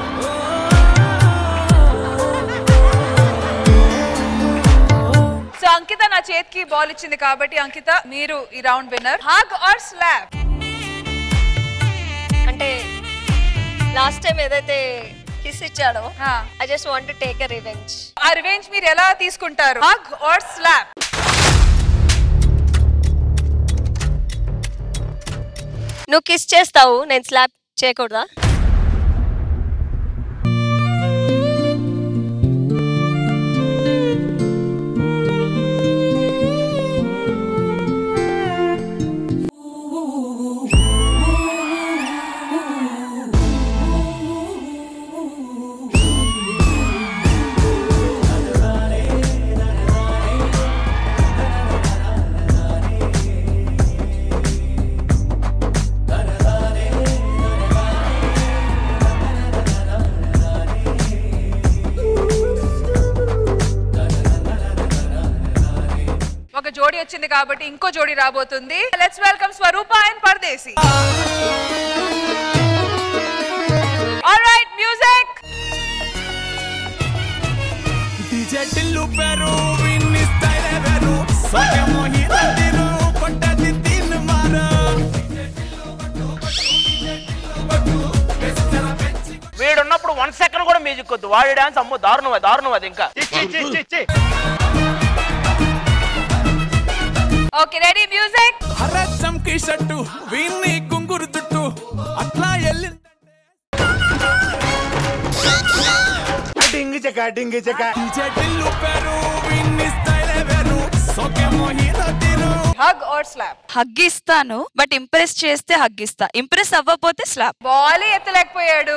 సో అంకిత నా చేతికి బాల్ ఇచ్చింది కాబట్టి అంకిత మీరు ఈ round winner hug or slap అంటే లాస్ట్ టైం ఏదైతే కిస్ ఇచ్చాడో I just want take a revenge ఆ రివెంజ్ మీరు ఎలా తీసుకుంటారు హగ్ ఆర్ స్లాప్ నువ్వు కిస్ చేస్తావు నేను స్లాప్ చేయకూడదా జోడీ వచ్చింది కాబట్టి ఇంకో జోడీ రాబోతుంది let's welcome Swaroopa and Pardesi all right music DJ Tillu పేరు విన్ని స్టైల్ వేరు సోకేమో హీరో తీరు కొట్టది తిన్ మారు వీడున్నప్పుడు వన్ సెకండ్ కూడా మ్యూజిక్ వద్దు వాడి డాన్స్ అమ్మో దారుణం అది, దారుణం అది ఇంకా ఓకే రెడీ మ్యూజిక్ హర చంకి షట్టు విన్ని గుంగురు తుట్టు అట్లా ఎల్లి డింగి చెక డింగి చెక DJ టిల్లు పేరు విన్ని స్టైల్ వేరు సోకేమో హీరో తీరు హగ్ ఆర్ స్లాప్ హగ్ ఇస్తాను బట్ ఇంప్రెస్ చేస్తే హగ్ ఇస్తా ఇంప్రెస్ అవ్వకపోతే స్లాప్ బాల్ ఎత్తలేకపోయాడు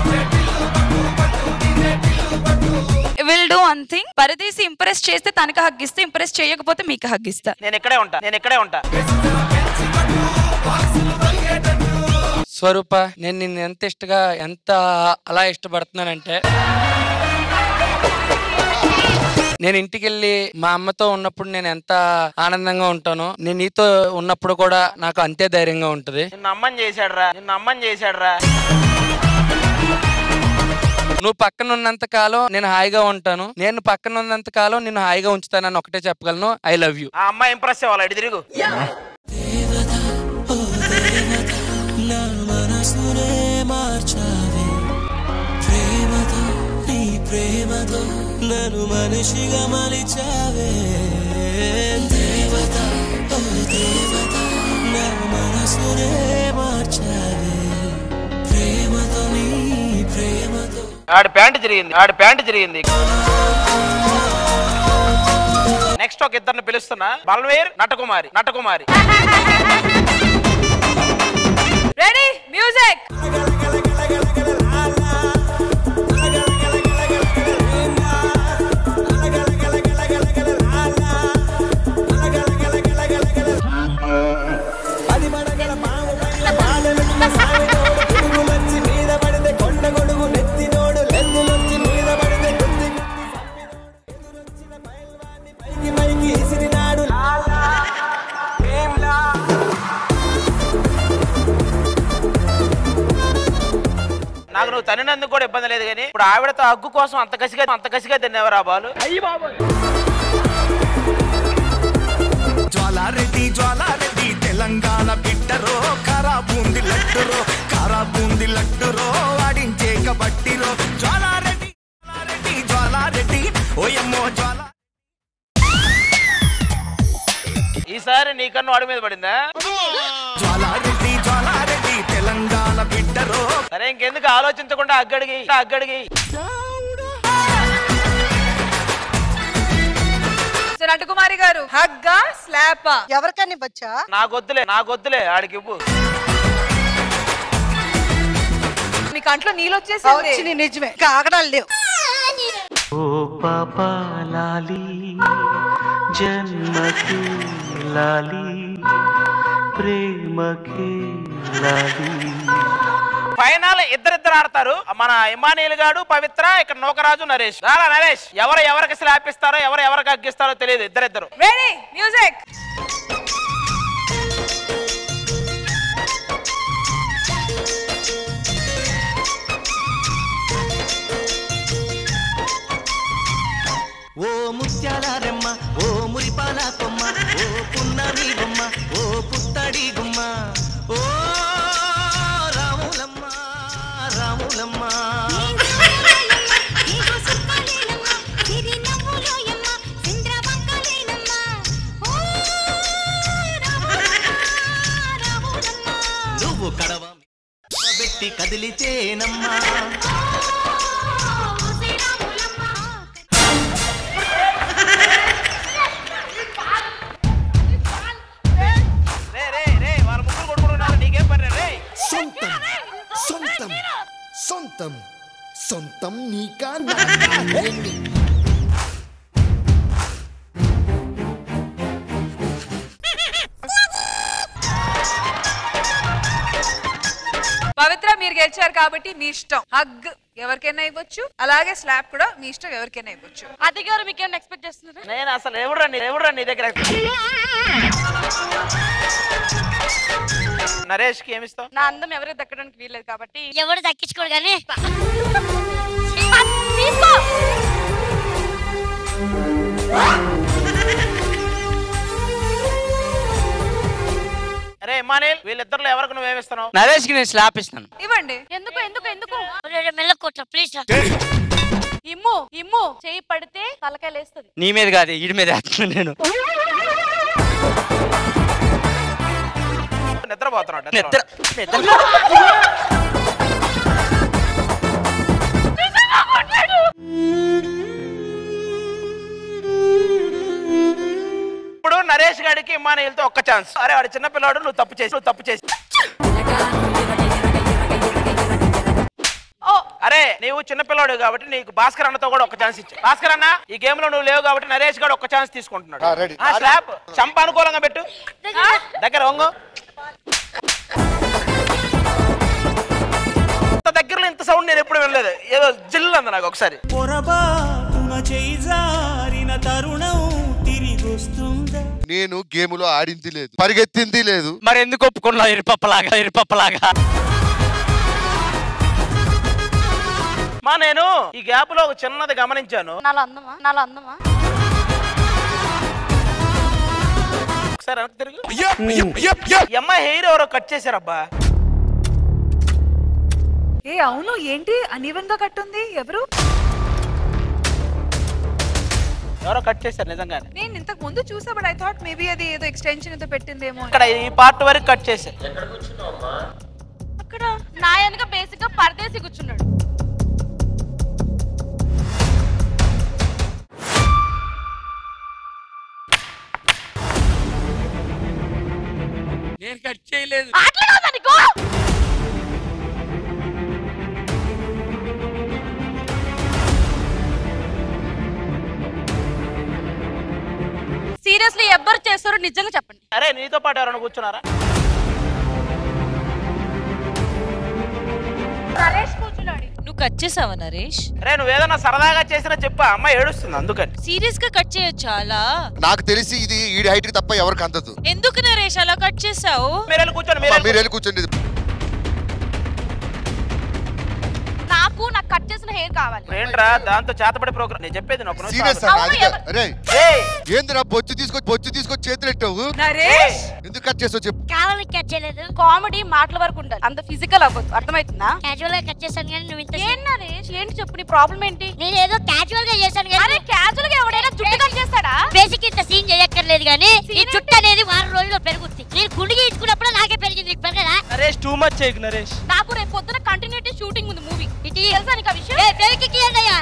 will do one thing Pardesi impress చేస్తే తనకి హగ్ ఇస్తా ఇంప్రెస్ చేయకపోతే మీకు హగ్ ఇస్తా నేను ఇక్కడే ఉంటా నేను ఇక్కడే ఉంటా స్వరూప నేను నిన్ను ఎంత ఇష్టగా ఎంత అలా ఇష్టపడుతున్నానంటే నేను ఇంటికి వెళ్ళి మా అమ్మతో ఉన్నప్పుడు నేను ఎంత ఆనందంగా ఉంటానో నేను నీతో ఉన్నప్పుడు కూడా నాకు అంతే ధైర్యంగా ఉంటది నిన్న అమ్మని చేశాడురా నిన్న అమ్మని చేశాడురా నువ్వు పక్కన ఉన్నంత కాలం నేను హాయిగా ఉంటాను నేను పక్కన ఉన్నంత కాలం నేను హాయిగా ఉంచుతానని ఒకటే చెప్పగలను ఐ లవ్ యూ ఆ అమ్మాయి ఇంప్రెస్ అవ్వాలి ఇటు తిరుగు నా మనసునే మార్చావే ప్రేమతో నీ ప్రేమతో నన్ను మనిషిగా మలిచావే దేవత ఓ దేవత నా మనసునే మార్చావే ప్రేమతో నీ ప్రేమతో ఆడి ప్యాంట్ జరిగింది ఆడి ప్యాంట్ జరిగింది నెక్స్ట్ ఒక ఇద్దరిని పిలుస్తున్నా బల్వీర్ నటకుమారి నటకుమారి రెడీ మ్యూజిక్ నాకు నువ్వు తనినందుకు కూడా ఇబ్బంది లేదు కానీ ఇప్పుడు ఆవిడతో హగ్గు కోసం అంత కసిగా అంత కసిగా తినేవరా బాలు జ్వాలారెడ్డి జ్వాలారెడ్డి తెలంగాణ బిడ్డరో కారా బూంది లడ్డురో కారా బూంది లడ్డురో ఆడించే కబడ్డీరో జ్వాలారెడ్డి జ్వాలారెడ్డి జ్వాలారెడ్డి ఓయమ్మో జ్వాలా ఈసారి నీకన్ను వాడి మీద పడిందా జ్వాలారెడ్డి జ్వాలారెడ్డి తెలంగాణ బిడ్డరో సరే ఇంకెందుకు ఆలోచించకుండా అగ్గడిగి అగ్గడిగి సో నటకుమారి గారు హగ్గా స్లాపా ఎవరికని బచ్చా నాకొద్దులే నాకొద్దులే ఆడికి ఇవ్వు మీ కంట్లో నీళ్ళు వచ్చేసింది వచ్చింది నిజమే కాగడాలు లేవు ఓ పాపా లాలి జన్మకి లాలి ప్రేమకి లాలి ఫైనల్ ఇద్దరిద్దరు ఆడతారు మన ఇమానీయులు గాడు పవిత్ర ఇక్కడ నూకరాజు నరేష్ రారా నరేష్ ఎవరు ఎవరికి స్లాప్ ఇస్తారో ఎవరు ఎవరికి అగ్గిస్తారో తెలియదు ఇద్దరిద్దరు రెడీ మ్యూజిక్ ఓ ముత్యాల రెమ్మ ఓ మురిపాల కొమ్మ ఓ పున్నమి బొమ్మ ఓ పుత్తడి గుమ్మ ఓ రాములమ్మ రాములమ్మ నువ్వు కడవ పెట్టి కదిలితేనమ్మా రే రే రే వాళ్ళ ముగ్గురు కొడుకున్నారు నీకేం పని రే సొంతం సొంతం సొంతం సొంతం నీకా నాకా ఏంటి? పవిత్ర మీరు గెలిచారు కాబట్టి మీ ఇష్టం హగ్ ఎవరికైనా ఇవ్వచ్చు అలాగే స్లాప్ కూడా మీ ఇష్టం ఎవరికైనా ఇవ్వచ్చు అది గారు మీకు ఏమైనా ఎక్స్పెక్ట్ చేస్తున్నారా నేను అసలు ఎవడురా నీ ఎవడురా నీ దగ్గర నరేష్ కి ఏమిస్తావు నా అందం ఎవరికి దక్కడానికి వీల్లేదు కాబట్టి ఎవరు దక్కించుకోడు కానీ తీసుకో అరే ఇమానేల్ వీళ్ళిద్దరిలో ఎవరికి నువ్వేమిస్తున్నావు నరేష్ కి నేను స్లాప్ ఇస్తాను ఇవ్వండి ఎందుకు ఎందుకు ఎందుకు మెల్లకొట్ల ప్లీజ్ ఇమ్ము ఇమ్ము చేయి పడితే తలకాయ లేస్తుంది నీ మీద కాదు ఈడి మీద వేస్తున్నాను నేను నిద్రపోతున్నాడు నిద్ర ఇప్పుడు నరేష్ గాడికి ఇమానేల్తో ఒక్క ఛాన్స్ అరే వాడు చిన్న పిల్లాడు నువ్వు తప్పు చేసి నువ్వు తప్పు చేసి అరే నీవు చిన్న పిల్లాడు కాబట్టి నీకు భాస్కర్ అన్నతో కూడా ఒక ఛాన్స్ ఇచ్చా భాస్కర్ అన్న ఈ గేమ్ లో నువ్వు లేవు కాబట్టి నరేష్ గారు ఒక ఛాన్స్ తీసుకుంటున్నాడు ఆ, ready. ఆ, స్లాబ్ చంప అనుకూలంగా పెట్టు ఆ, దగ్గర వంగు ఇంత దగ్గరలో ఇంత సౌండ్ నేను ఎప్పుడు వినలేదు ఏదో జిల్ అంది నాకు ఒకసారి పొరబాటున చేయి జారిన తరుణం తిరిగొస్తుందా నేను గేములో ఆడింది లేదు పరిగెత్తింది లేదు మరి ఎందుకు ఒప్పుకున్నావు ఇరుపప్పలాగా ఇరుపప్పలాగా మా నేను ఈ గ్యాప్ లో ఒక చిన్నది గమనించాను నాలో అందమా నాలో అందమా ఒకసారి వెనక్కి తిరిగి ఈ అమ్మాయి హెయిర్ ఎవరో కట్ చేశారబ్బా ఏ అవును ఏంటి అనీవెన్ గా కట్టుంది ఎవరు ఎవరో కట్ చేశారు నిజంగానే నేను ఇంతకు ముందు చూసా బట్ ఐ థాట్ మేబీ అది ఏదో ఎక్స్టెన్షన్ ఏదో పెట్టిందేమో అని. ఇక్కడ ఈ పార్ట్ వరకు కట్ చేశారు అక్కడ నా వెనక బేసిక్ గా పరదేసి కూర్చున్నాడు నేను కట్ చేయలేదు ఆటలు నీకు సీరియస్లీ ఎవ్వరు చేస్తారో నిజంగా చెప్పండి అరే నీతో పాటు ఎవరైనా కూర్చున్నారా నరేష్ కూర్చున్నాడు నువ్వు కట్ చేసావా నరేష్ అరే నువ్వు ఏదైనా సరదాగా చేసినా చెప్పు ఆ అమ్మాయి ఏడుస్తుంది అందుకని సీరియస్ గా కట్ చేయొచ్చు అలా నాకు తెలిసి ఇది ఈ హైట్ కి తప్ప ఎవరికి అందదు ఎందుకు నరేష్ అలా కట్ చేసావు మీరు వెళ్ళి కూర్చోండి అమ్మా, మీరు వెళ్ళి కూర్చోండి నాకు నాకు కట్ చేసిన హెయిర్ కావాలి ఏంట్రా దాంతో చేతపడే ప్రోగ్రామ్ నేను చెప్పేది నువ్వు ఒక నిమిషం సీరియస్ ఆగు. అది అరే ఏందిరా బొచ్చు తీసుకొచ్చి బొచ్చు తీసుకొచ్చి చేతులు ఎట్టావు నరేష్ ఎందుకు కట్ చేస్తావు చెప్పు కావాలని కట్ చేయలేదు కామెడీ మాటల వరకు ఉండాలి అంత ఫిజికల్ అవ్వద్దు అర్థమవుతుందా క్యాజువల్ గా కట్ చేశాను కానీ నువ్వు ఇంత ఏంటి నరేష్ ఏంటి చెప్పు నీ ప్రాబ్లం ఏంటి నేను ఏదో క్యాజువల్ గా చేశాను కానీ అరే క్యాజువల్ గా ఎవడైనా జుట్టు కట్ చేస్తాడా బేసిక్ ఇంత సీన్ చేయక్కర్లేదు కానీ ఈ చుట్టు అనేది వారం రోజుల్లో పెరుగుద్ది నేను గుండికి ఇచ్చుకున్నప్పుడు నాకే పెరిగింది నీకు పెరగదా నరేష్ టూ మచ్ చేయకు నరేష్ నాకు రేపు పొద్దున కంటిన్యూటీ షూటింగ్ ఉంది మూవీ ఇటు తెలుసా నీకు ఆ విషయం ఏ పెరికి అయ్యా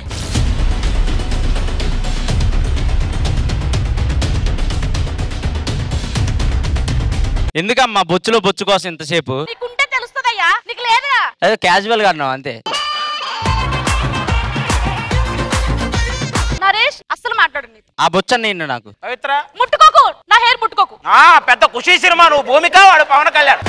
ఎందుకమ్మా బొచ్చులో బొచ్చు కోసం ఇంతసేపు నీకుంటే తెలుస్తుందయ్యా నీకు లేదా అదే క్యాజువల్ గా అన్నావు అంతే నరేష్ అస్సలు మాట్లాడు నీతో. ఆ బొచ్చు నిన్ను నాకు పవిత్ర ముట్టుకోకు నా హెయిర్ ముట్టుకోకు ఆ పెద్ద ఖుషి సినిమా నువ్వు భూమిక వాడు పవన్ కళ్యాణ్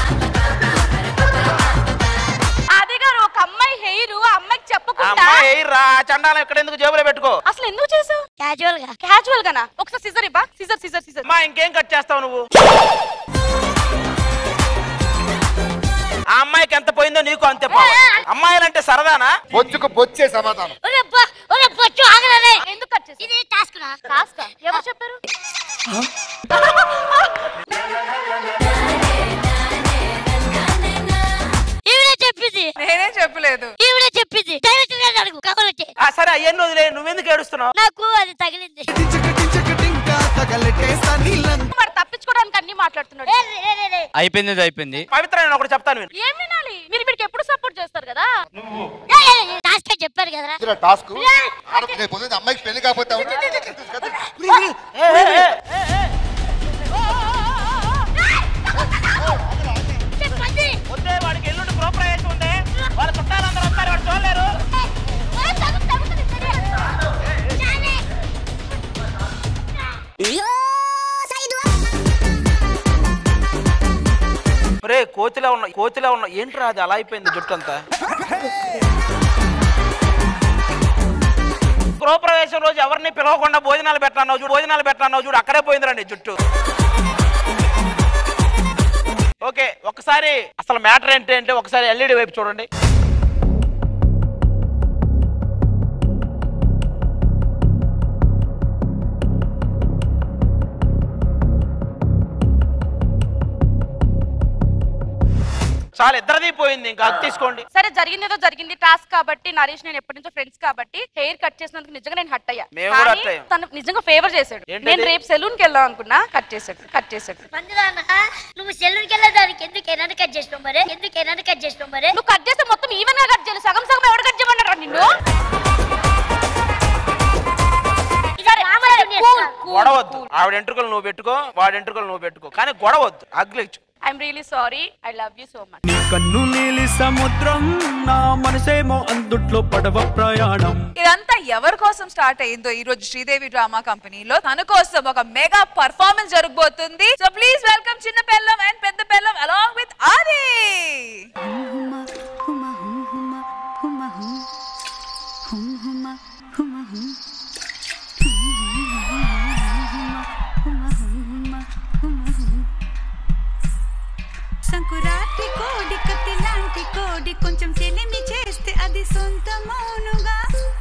అదే గారు ఒక అమ్మాయి హెయిర్ ఆ అమ్మాయికి ఆ చెప్పకుండా అమ్మాయి ఎయిర్ రా ఆ చండాలం ఇక్కడ ఎందుకు జేబులో పెట్టుకో అసలు ఎందుకు చేసావు క్యాజువల్ గా క్యాజువల్ గానా ఒకసారి సిజర్ ఇవ్వా సిజర్ సిజర్ సిజర్ అమ్మా ఇంకేం కట్ చేస్తావు నువ్వు ఆ అమ్మాయికి ఎంత పోయిందో నీకు అంతే పోవాలి అమ్మాయిలంటే సరదానా బొచ్చుకు బొచ్చే సమాధానం ఒరే బొ- ఒరే బొచ్చు ఆగలనే ఎందుకు కట్ చేసావు ఇది టాస్క్ నా టాస్క్ ఎవరు చెప్పారు ఈవిడే చెప్పింది నేనే చెప్పలేదు ఈవిడే చెప్పింది డైరెక్టర్ గారిని అడుగు కావాలంటే ఆ సరే అవన్నీ వదిలే నువ్వెందుకు ఏడుస్తున్నావు నాకు అది తగిలింది మరి తప్పించుకోవడానికి అన్ని మాట్లాడుతున్నాడు అయిపోయింది ఇది అయిపోయింది పవిత్ర నేను ఒకటి చెప్తాను విను ఏం వినాలి మీరు వీడికి ఎప్పుడు సపోర్ట్ చేస్తారు కదా టాస్క్ చెప్పారు కదరా ఇదిరా టాస్క్ రేపు పొద్దున్న అమ్మాయికి పెళ్లి కాకపోతే వద్దే వాడికి ఎల్లుండి గృహప్రవేశం ఉంది వాళ్ళ చుట్టాలందరూ వస్తారు వాడు చూడలేరు రే కోతి కోతిలా ఉన్నావు కోతిలా ఉన్నావు ఏంట్రా అది అలా అయిపోయింది జుట్టు అంతా గృహప్రవేశం రోజు ఎవరిని పిలవకుండా భోజనాలు పెట్టాను చూడు భోజనాలు పెట్టాను చూడు అక్కడే పోయిందిరా నీ జుట్టు ఓకే ఒకసారి అసలు మ్యాటర్ ఏంటి అంటే ఒకసారి ఎల్ఈడి వైపు చూడండి చాలా ఇద్దరిది పోయింది ఇంకా అది తీసుకోండి సరే జరిగింది ఏదో జరిగింది టాస్క్ కాబట్టి నరేష్ నేను ఎప్పటి నుంచో ఫ్రెండ్స్ కాబట్టి హెయిర్ కట్ చేసినందుకు నిజంగా నేను హట్ అయ్యా మేము కూడా కానీ hurt అయ్యాం. తను నిజంగా ఫేవర్ చేశాడు ఏంటది? నేను రేపు సెలూన్ కి వెళ్దాం అనుకున్నా కట్ చేశాడు కట్ చేశాడు పందిరాన్న నువ్వు సెల్లుకి వెళ్ళడానికి ఎందుకు ఎన్నది కట్ చేసినావు మరి ఎందుకు ఎన్నది కట్ చేసినావు మరి నువ్వు కట్ చేస్తే మొత్తం ఈవెన్ గా కట్ చేయాలి సగం సగం ఎవరు కట్ చేయమన్నారా నిన్ను సరే, సరే, cool, cool, గొడవద్దు cool. ఆవిడ ఎంట్రుకలు నువ్వు పెట్టుకో వాడి ఎంట్రుకలు నువ్వు పెట్టుకో కానీ గొడవద్దు అగ్లిచ్చు I'm really sorry I love you so much నీ కన్ను నీలి సముద్రం నా మనసేమో అందుట్లో పడవ ప్రయాణం ఇదంతా ఎవరి కోసం స్టార్ట్ అయిందో ఈ రోజు శ్రీదేవి డ్రామా కంపెనీలో తన కోసం ఒక మెగా పర్ఫార్మెన్స్ జరగబోతుంది సో ప్లీజ్ వెల్కమ్ చిన్న పెల్లం అండ్ పెద్ద పెల్లం అలాంగ్ విత్ ఆది సంకురాత్రి కోడి కత్తి లాంటి కోడి కొంచెం చెలిమి చేస్తే అది సొంత మౌనుగా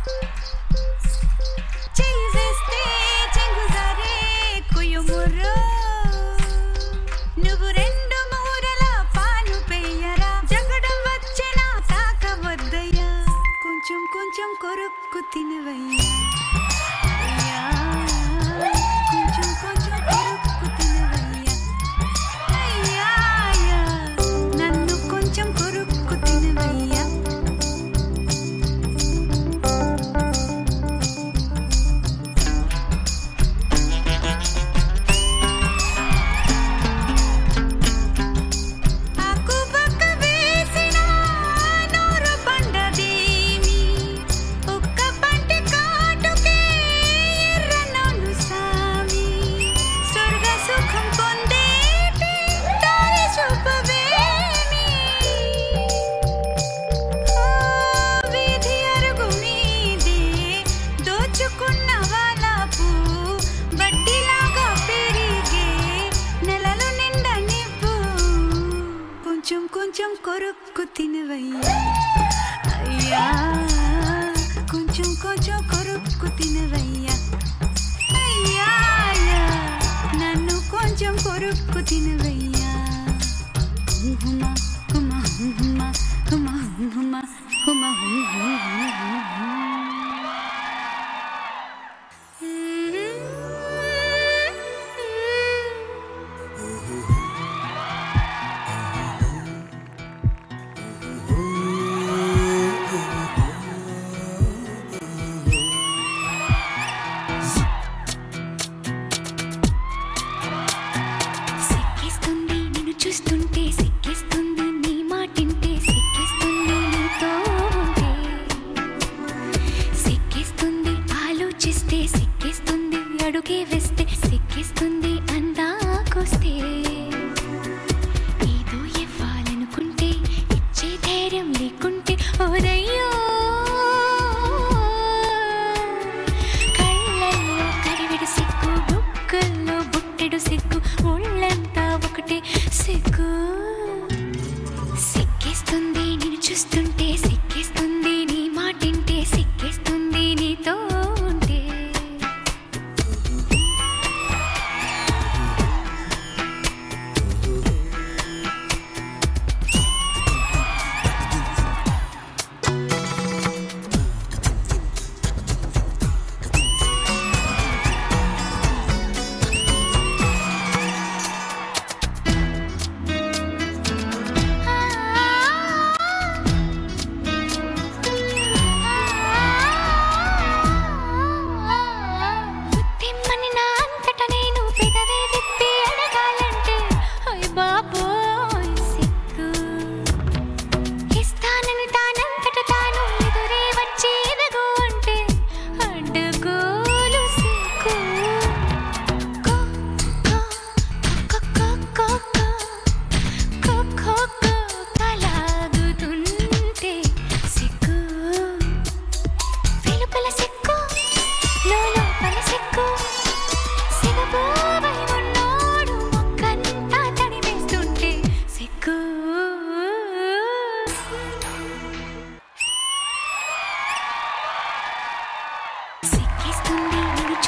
చెయ్యి వేస్తే చెంగుదారే కుయుముర్రో నువ్వు రెండు మూరల పాలు పెయ్యరా జగడం వచ్చిన తాకవద్దయ్యా కొంచెం కొంచెం కొరుక్కు తినవయ్యా అయ్యా, కొంచెం కొంచెం కొరుక్కు తినవయ్యా అయ్యా, అయ్యా, నన్ను కొంచెం కొరుక్కు తినవయ్యా ఆకుపక్క వేసిన నోరు పండదేమి ఒక్క పంటి కాటు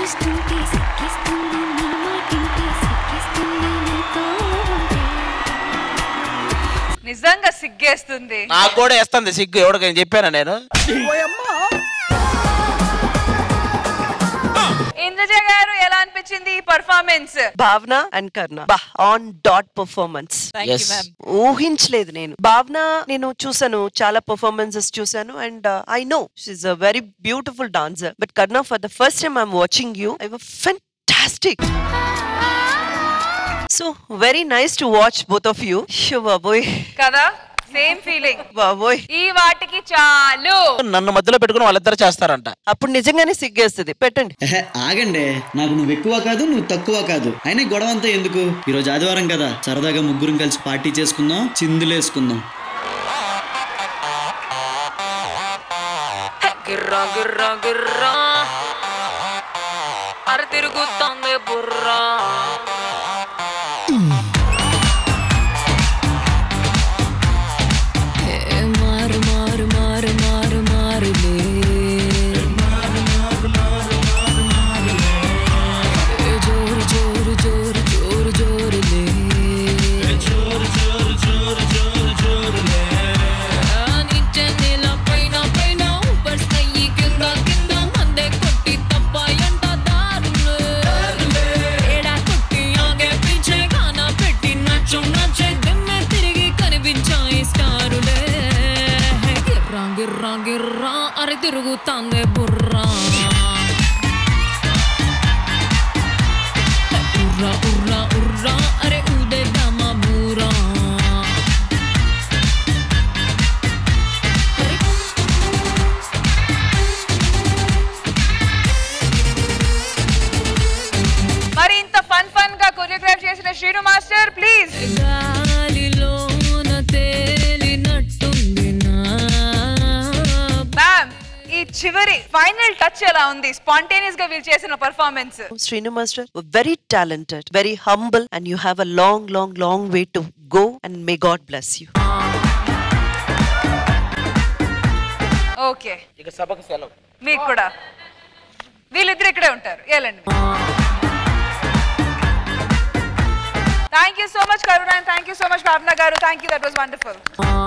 చూస్తుంటే సిక్కిస్తుంది నీ మాటింటే సిక్కిస్తుంది నీతో ఉంటే నిజంగా సిగ్గేస్తుంది నాకు కూడా వేస్తుంది సిగ్గు ఎవడికని చెప్పాను నేను ఇంద్రజ గారు ఎలా అనిపించింది ఈ performance Bhavana and Karna on dot performance Thank you, Yes. ma'am. ఊహించలేదు నేను భావన నేను చూసాను చాలా పర్ఫార్మెన్సెస్ చూసాను and I know she's a very beautiful dancer but Karna for the first time I'm watching you I fantastic so very nice to watch both of you show బాబోయ్ కదా same feeling బాబోయ్ ఈ వాటికి చాలు నన్ను మధ్యలో పెట్టుకుని వాళ్ళిద్దరు చేస్తారంట అప్పుడు నిజంగానే సిగ్గేస్తుంది పెట్టండి ఎహె, ఆగండి నాకు నువ్వు ఎక్కువ కాదు నువ్వు తక్కువ కాదు అయినా ఈ గొడవ అంతా ఎందుకు ఈ రోజు ఆదివారం కదా సరదాగా ముగ్గురం కలిసి పార్టీ చేసుకుందాం చిందులేసుకుందాం గిర్రా గిర్రా గిర్రా అర తిరుగుతుంది బుర్రా ఏ మారు మారు మారు మారు మారులే ఏ జోరు జోరు జోరు జోరు జోరులే ఆ నిత్య నేల పైన పైన ఊపర్ స్థాయి కింద కింద మందే కొట్టి తప్పాయంట దారులే ఏడా కొట్టి ఆగే పీచే గానా పెట్టి నచ్చు నచ్చే దిమ్మె తిరిగి కనిపించాయి స్టారులే గిర్రా గిర్రా గిర్రా అరే తిరుగుతాందే బుర్రా ఉర్రా ఉర్రా ఉర్రా అరే ఊదే దామా బూరా మరి ఇంత ఫన్ ఫన్ గా కొరియోగ్రాఫ్ చేసిన శ్రీను మాస్టర్ ప్లీజ్ గాలిలోన తేలినట్టుంది నా మ్యామ్ ఈ చివరి ఫైనల్ టచ్ ఎలా ఉంది స్పాంటేనియస్ గా వీళ్ళు చేసిన performance Srinu Master, very talented, very humble, and you have a long, long, long way to go. And may God bless you. Okay ఇక సభకు సెలవు మీకు కూడా వీళ్ళిద్దరు ఇక్కడే ఉంటారు వెళ్ళండి thank you so much Karuna thank you so much Bhavana garu thank you that was wonderful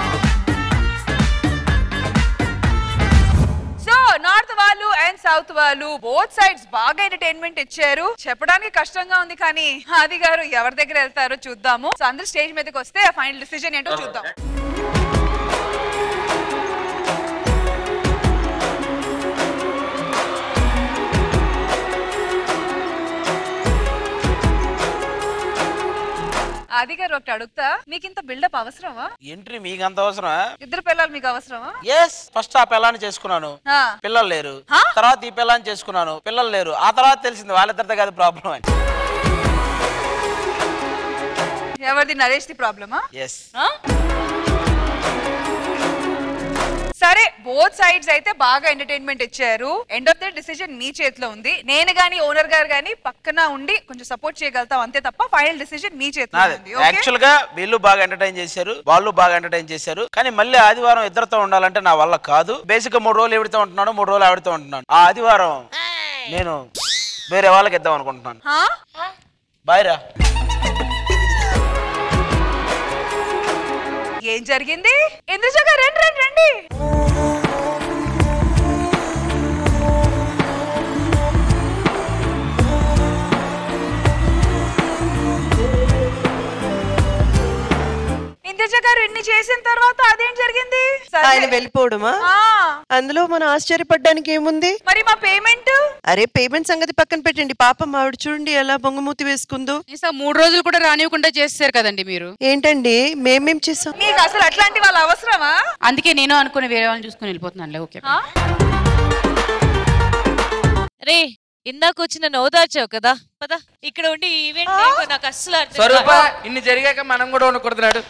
so north వాళ్ళు అండ్ సౌత్ వాళ్ళు బోత్ సైడ్స్ బాగా ఎంటర్టైన్మెంట్ ఇచ్చారు చెప్పడానికి కష్టంగా ఉంది కానీ ఆది గారు ఎవరి దగ్గర వెళ్తారో చూద్దాము సో అందరు స్టేజ్ మీదకి వస్తే ఆ ఫైనల్ డిసిజన్ ఏంటో చూద్దాం ఆది గారు ఒకటి అడుగుతా మీకు ఇంత బిల్డప్ అవసరమా ఎంట్రీ మీకు అంత అవసరమా ఇద్దరు పిల్లలు మీకు అవసరమా ఎస్ ఫస్ట్ ఆ పిల్లాన్ని చేసుకున్నాను ఆ. పిల్లలు లేరు తర్వాత ఈ పిల్లాన్ని చేసుకున్నాను పిల్లలు లేరు ఆ తర్వాత తెలిసింది వాళ్ళిద్దరితో కాదు ప్రాబ్లం అని ఎవరిది నరేష్ ది ప్రాబ్లమా ఎస్ సరే బోత్ సైడ్స్ అయితే బాగా ఎంటర్టైన్మెంట్ ఇచ్చారు ఎండ్ ఆఫ్ ద డిసిజన్ మీ చేతిలో ఉంది నేను గాని ఓనర్ గారు గాని పక్కన ఉండి కొంచెం సపోర్ట్ చేయగలుగుతాం అంతే తప్ప ఫైనల్ డిసిజన్ మీ చేతిలో నాది ఉంది ఓకే యాక్చువల్ గా వీళ్ళు బాగా ఎంటర్టైన్ చేశారు వాళ్ళు బాగా ఎంటర్టైన్ చేశారు కానీ మళ్ళీ ఆదివారం ఇద్దరితో ఉండాలంటే నా వల్ల కాదు బేసిక్ గా మూడు రోజులు ఎవరితో ఉంటున్నాను మూడు రోజులు ఆవిడతో ఉంటున్నాను ఆ ఆదివారం నేను వేరే వాళ్ళకి ఇద్దాం అనుకుంటున్నాను బాయ్ రా ఏం జరిగింది ఇంద్రజ గారు రండి రండి రండి ఇంద్రజ గారు ఇన్ని చేసిన తర్వాత అదేం జరిగింది సరే. ఆయన వెళ్ళిపోవడమా ఆ, అందులో మనం ఆశ్చర్యపడ్డానికి ఏముంది మరి మా పేమెంట్ అరే పేమెంట్ సంగతి పక్కన పెట్టండి పాపం ఆవిడ చూడండి ఎలా బొంగమూతి వేసుకుందో మూడు రోజులు కూడా రానివ్వకుండా చేస్తారు కదండి మీరు ఏంటండి మేమేం చేసాం మీకు అసలు అట్లాంటి వాళ్ళు అవసరమా అందుకే నేను అనుకుని వేరే వాళ్ళని చూసుకుని వెళ్ళిపోతున్నానులే ఓకే ఆ? రే ఇందాక వచ్చిన నవ్వుదార్చావు కదా పద ఇక్కడ ఉండి ఈవెంట్ ఏంటో నాకు అస్సలు అర్థం స్వరూప కాదు. ఇన్ని జరిగాక మనం కూడా ఉండకూడదున్నాడు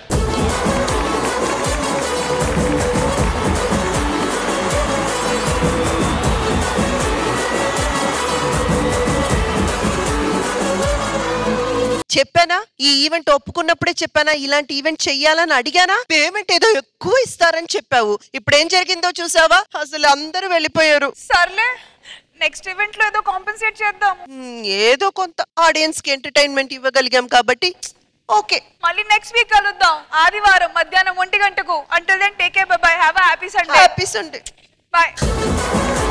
చెప్పానా ఈ ఈవెంట్ ఒప్పుకున్నప్పుడే చెప్పానా ఇలాంటి ఈవెంట్ చెయ్యాలని అడిగానా పేమెంట్ ఏదో ఎక్కువ ఇస్తారని చెప్పావు ఇప్పుడు ఏం జరిగిందో చూసావా అసలు అందరూ వెళ్ళిపోయారు సర్లే నెక్స్ట్ ఈవెంట్ లో ఏదో కాంపెన్సేట్ చేద్దాం మ్, ఏదో కొంత ఆడియన్స్ కి ఎంటర్టైన్మెంట్ ఇవ్వగలిగాం కాబట్టి ఓకే మళ్ళీ నెక్స్ట్ వీక్ కలుద్దాం ఆదివారం మధ్యాహ్నం ఒంటి గంటకు until then take care bye have happy Sunday happy Sunday bye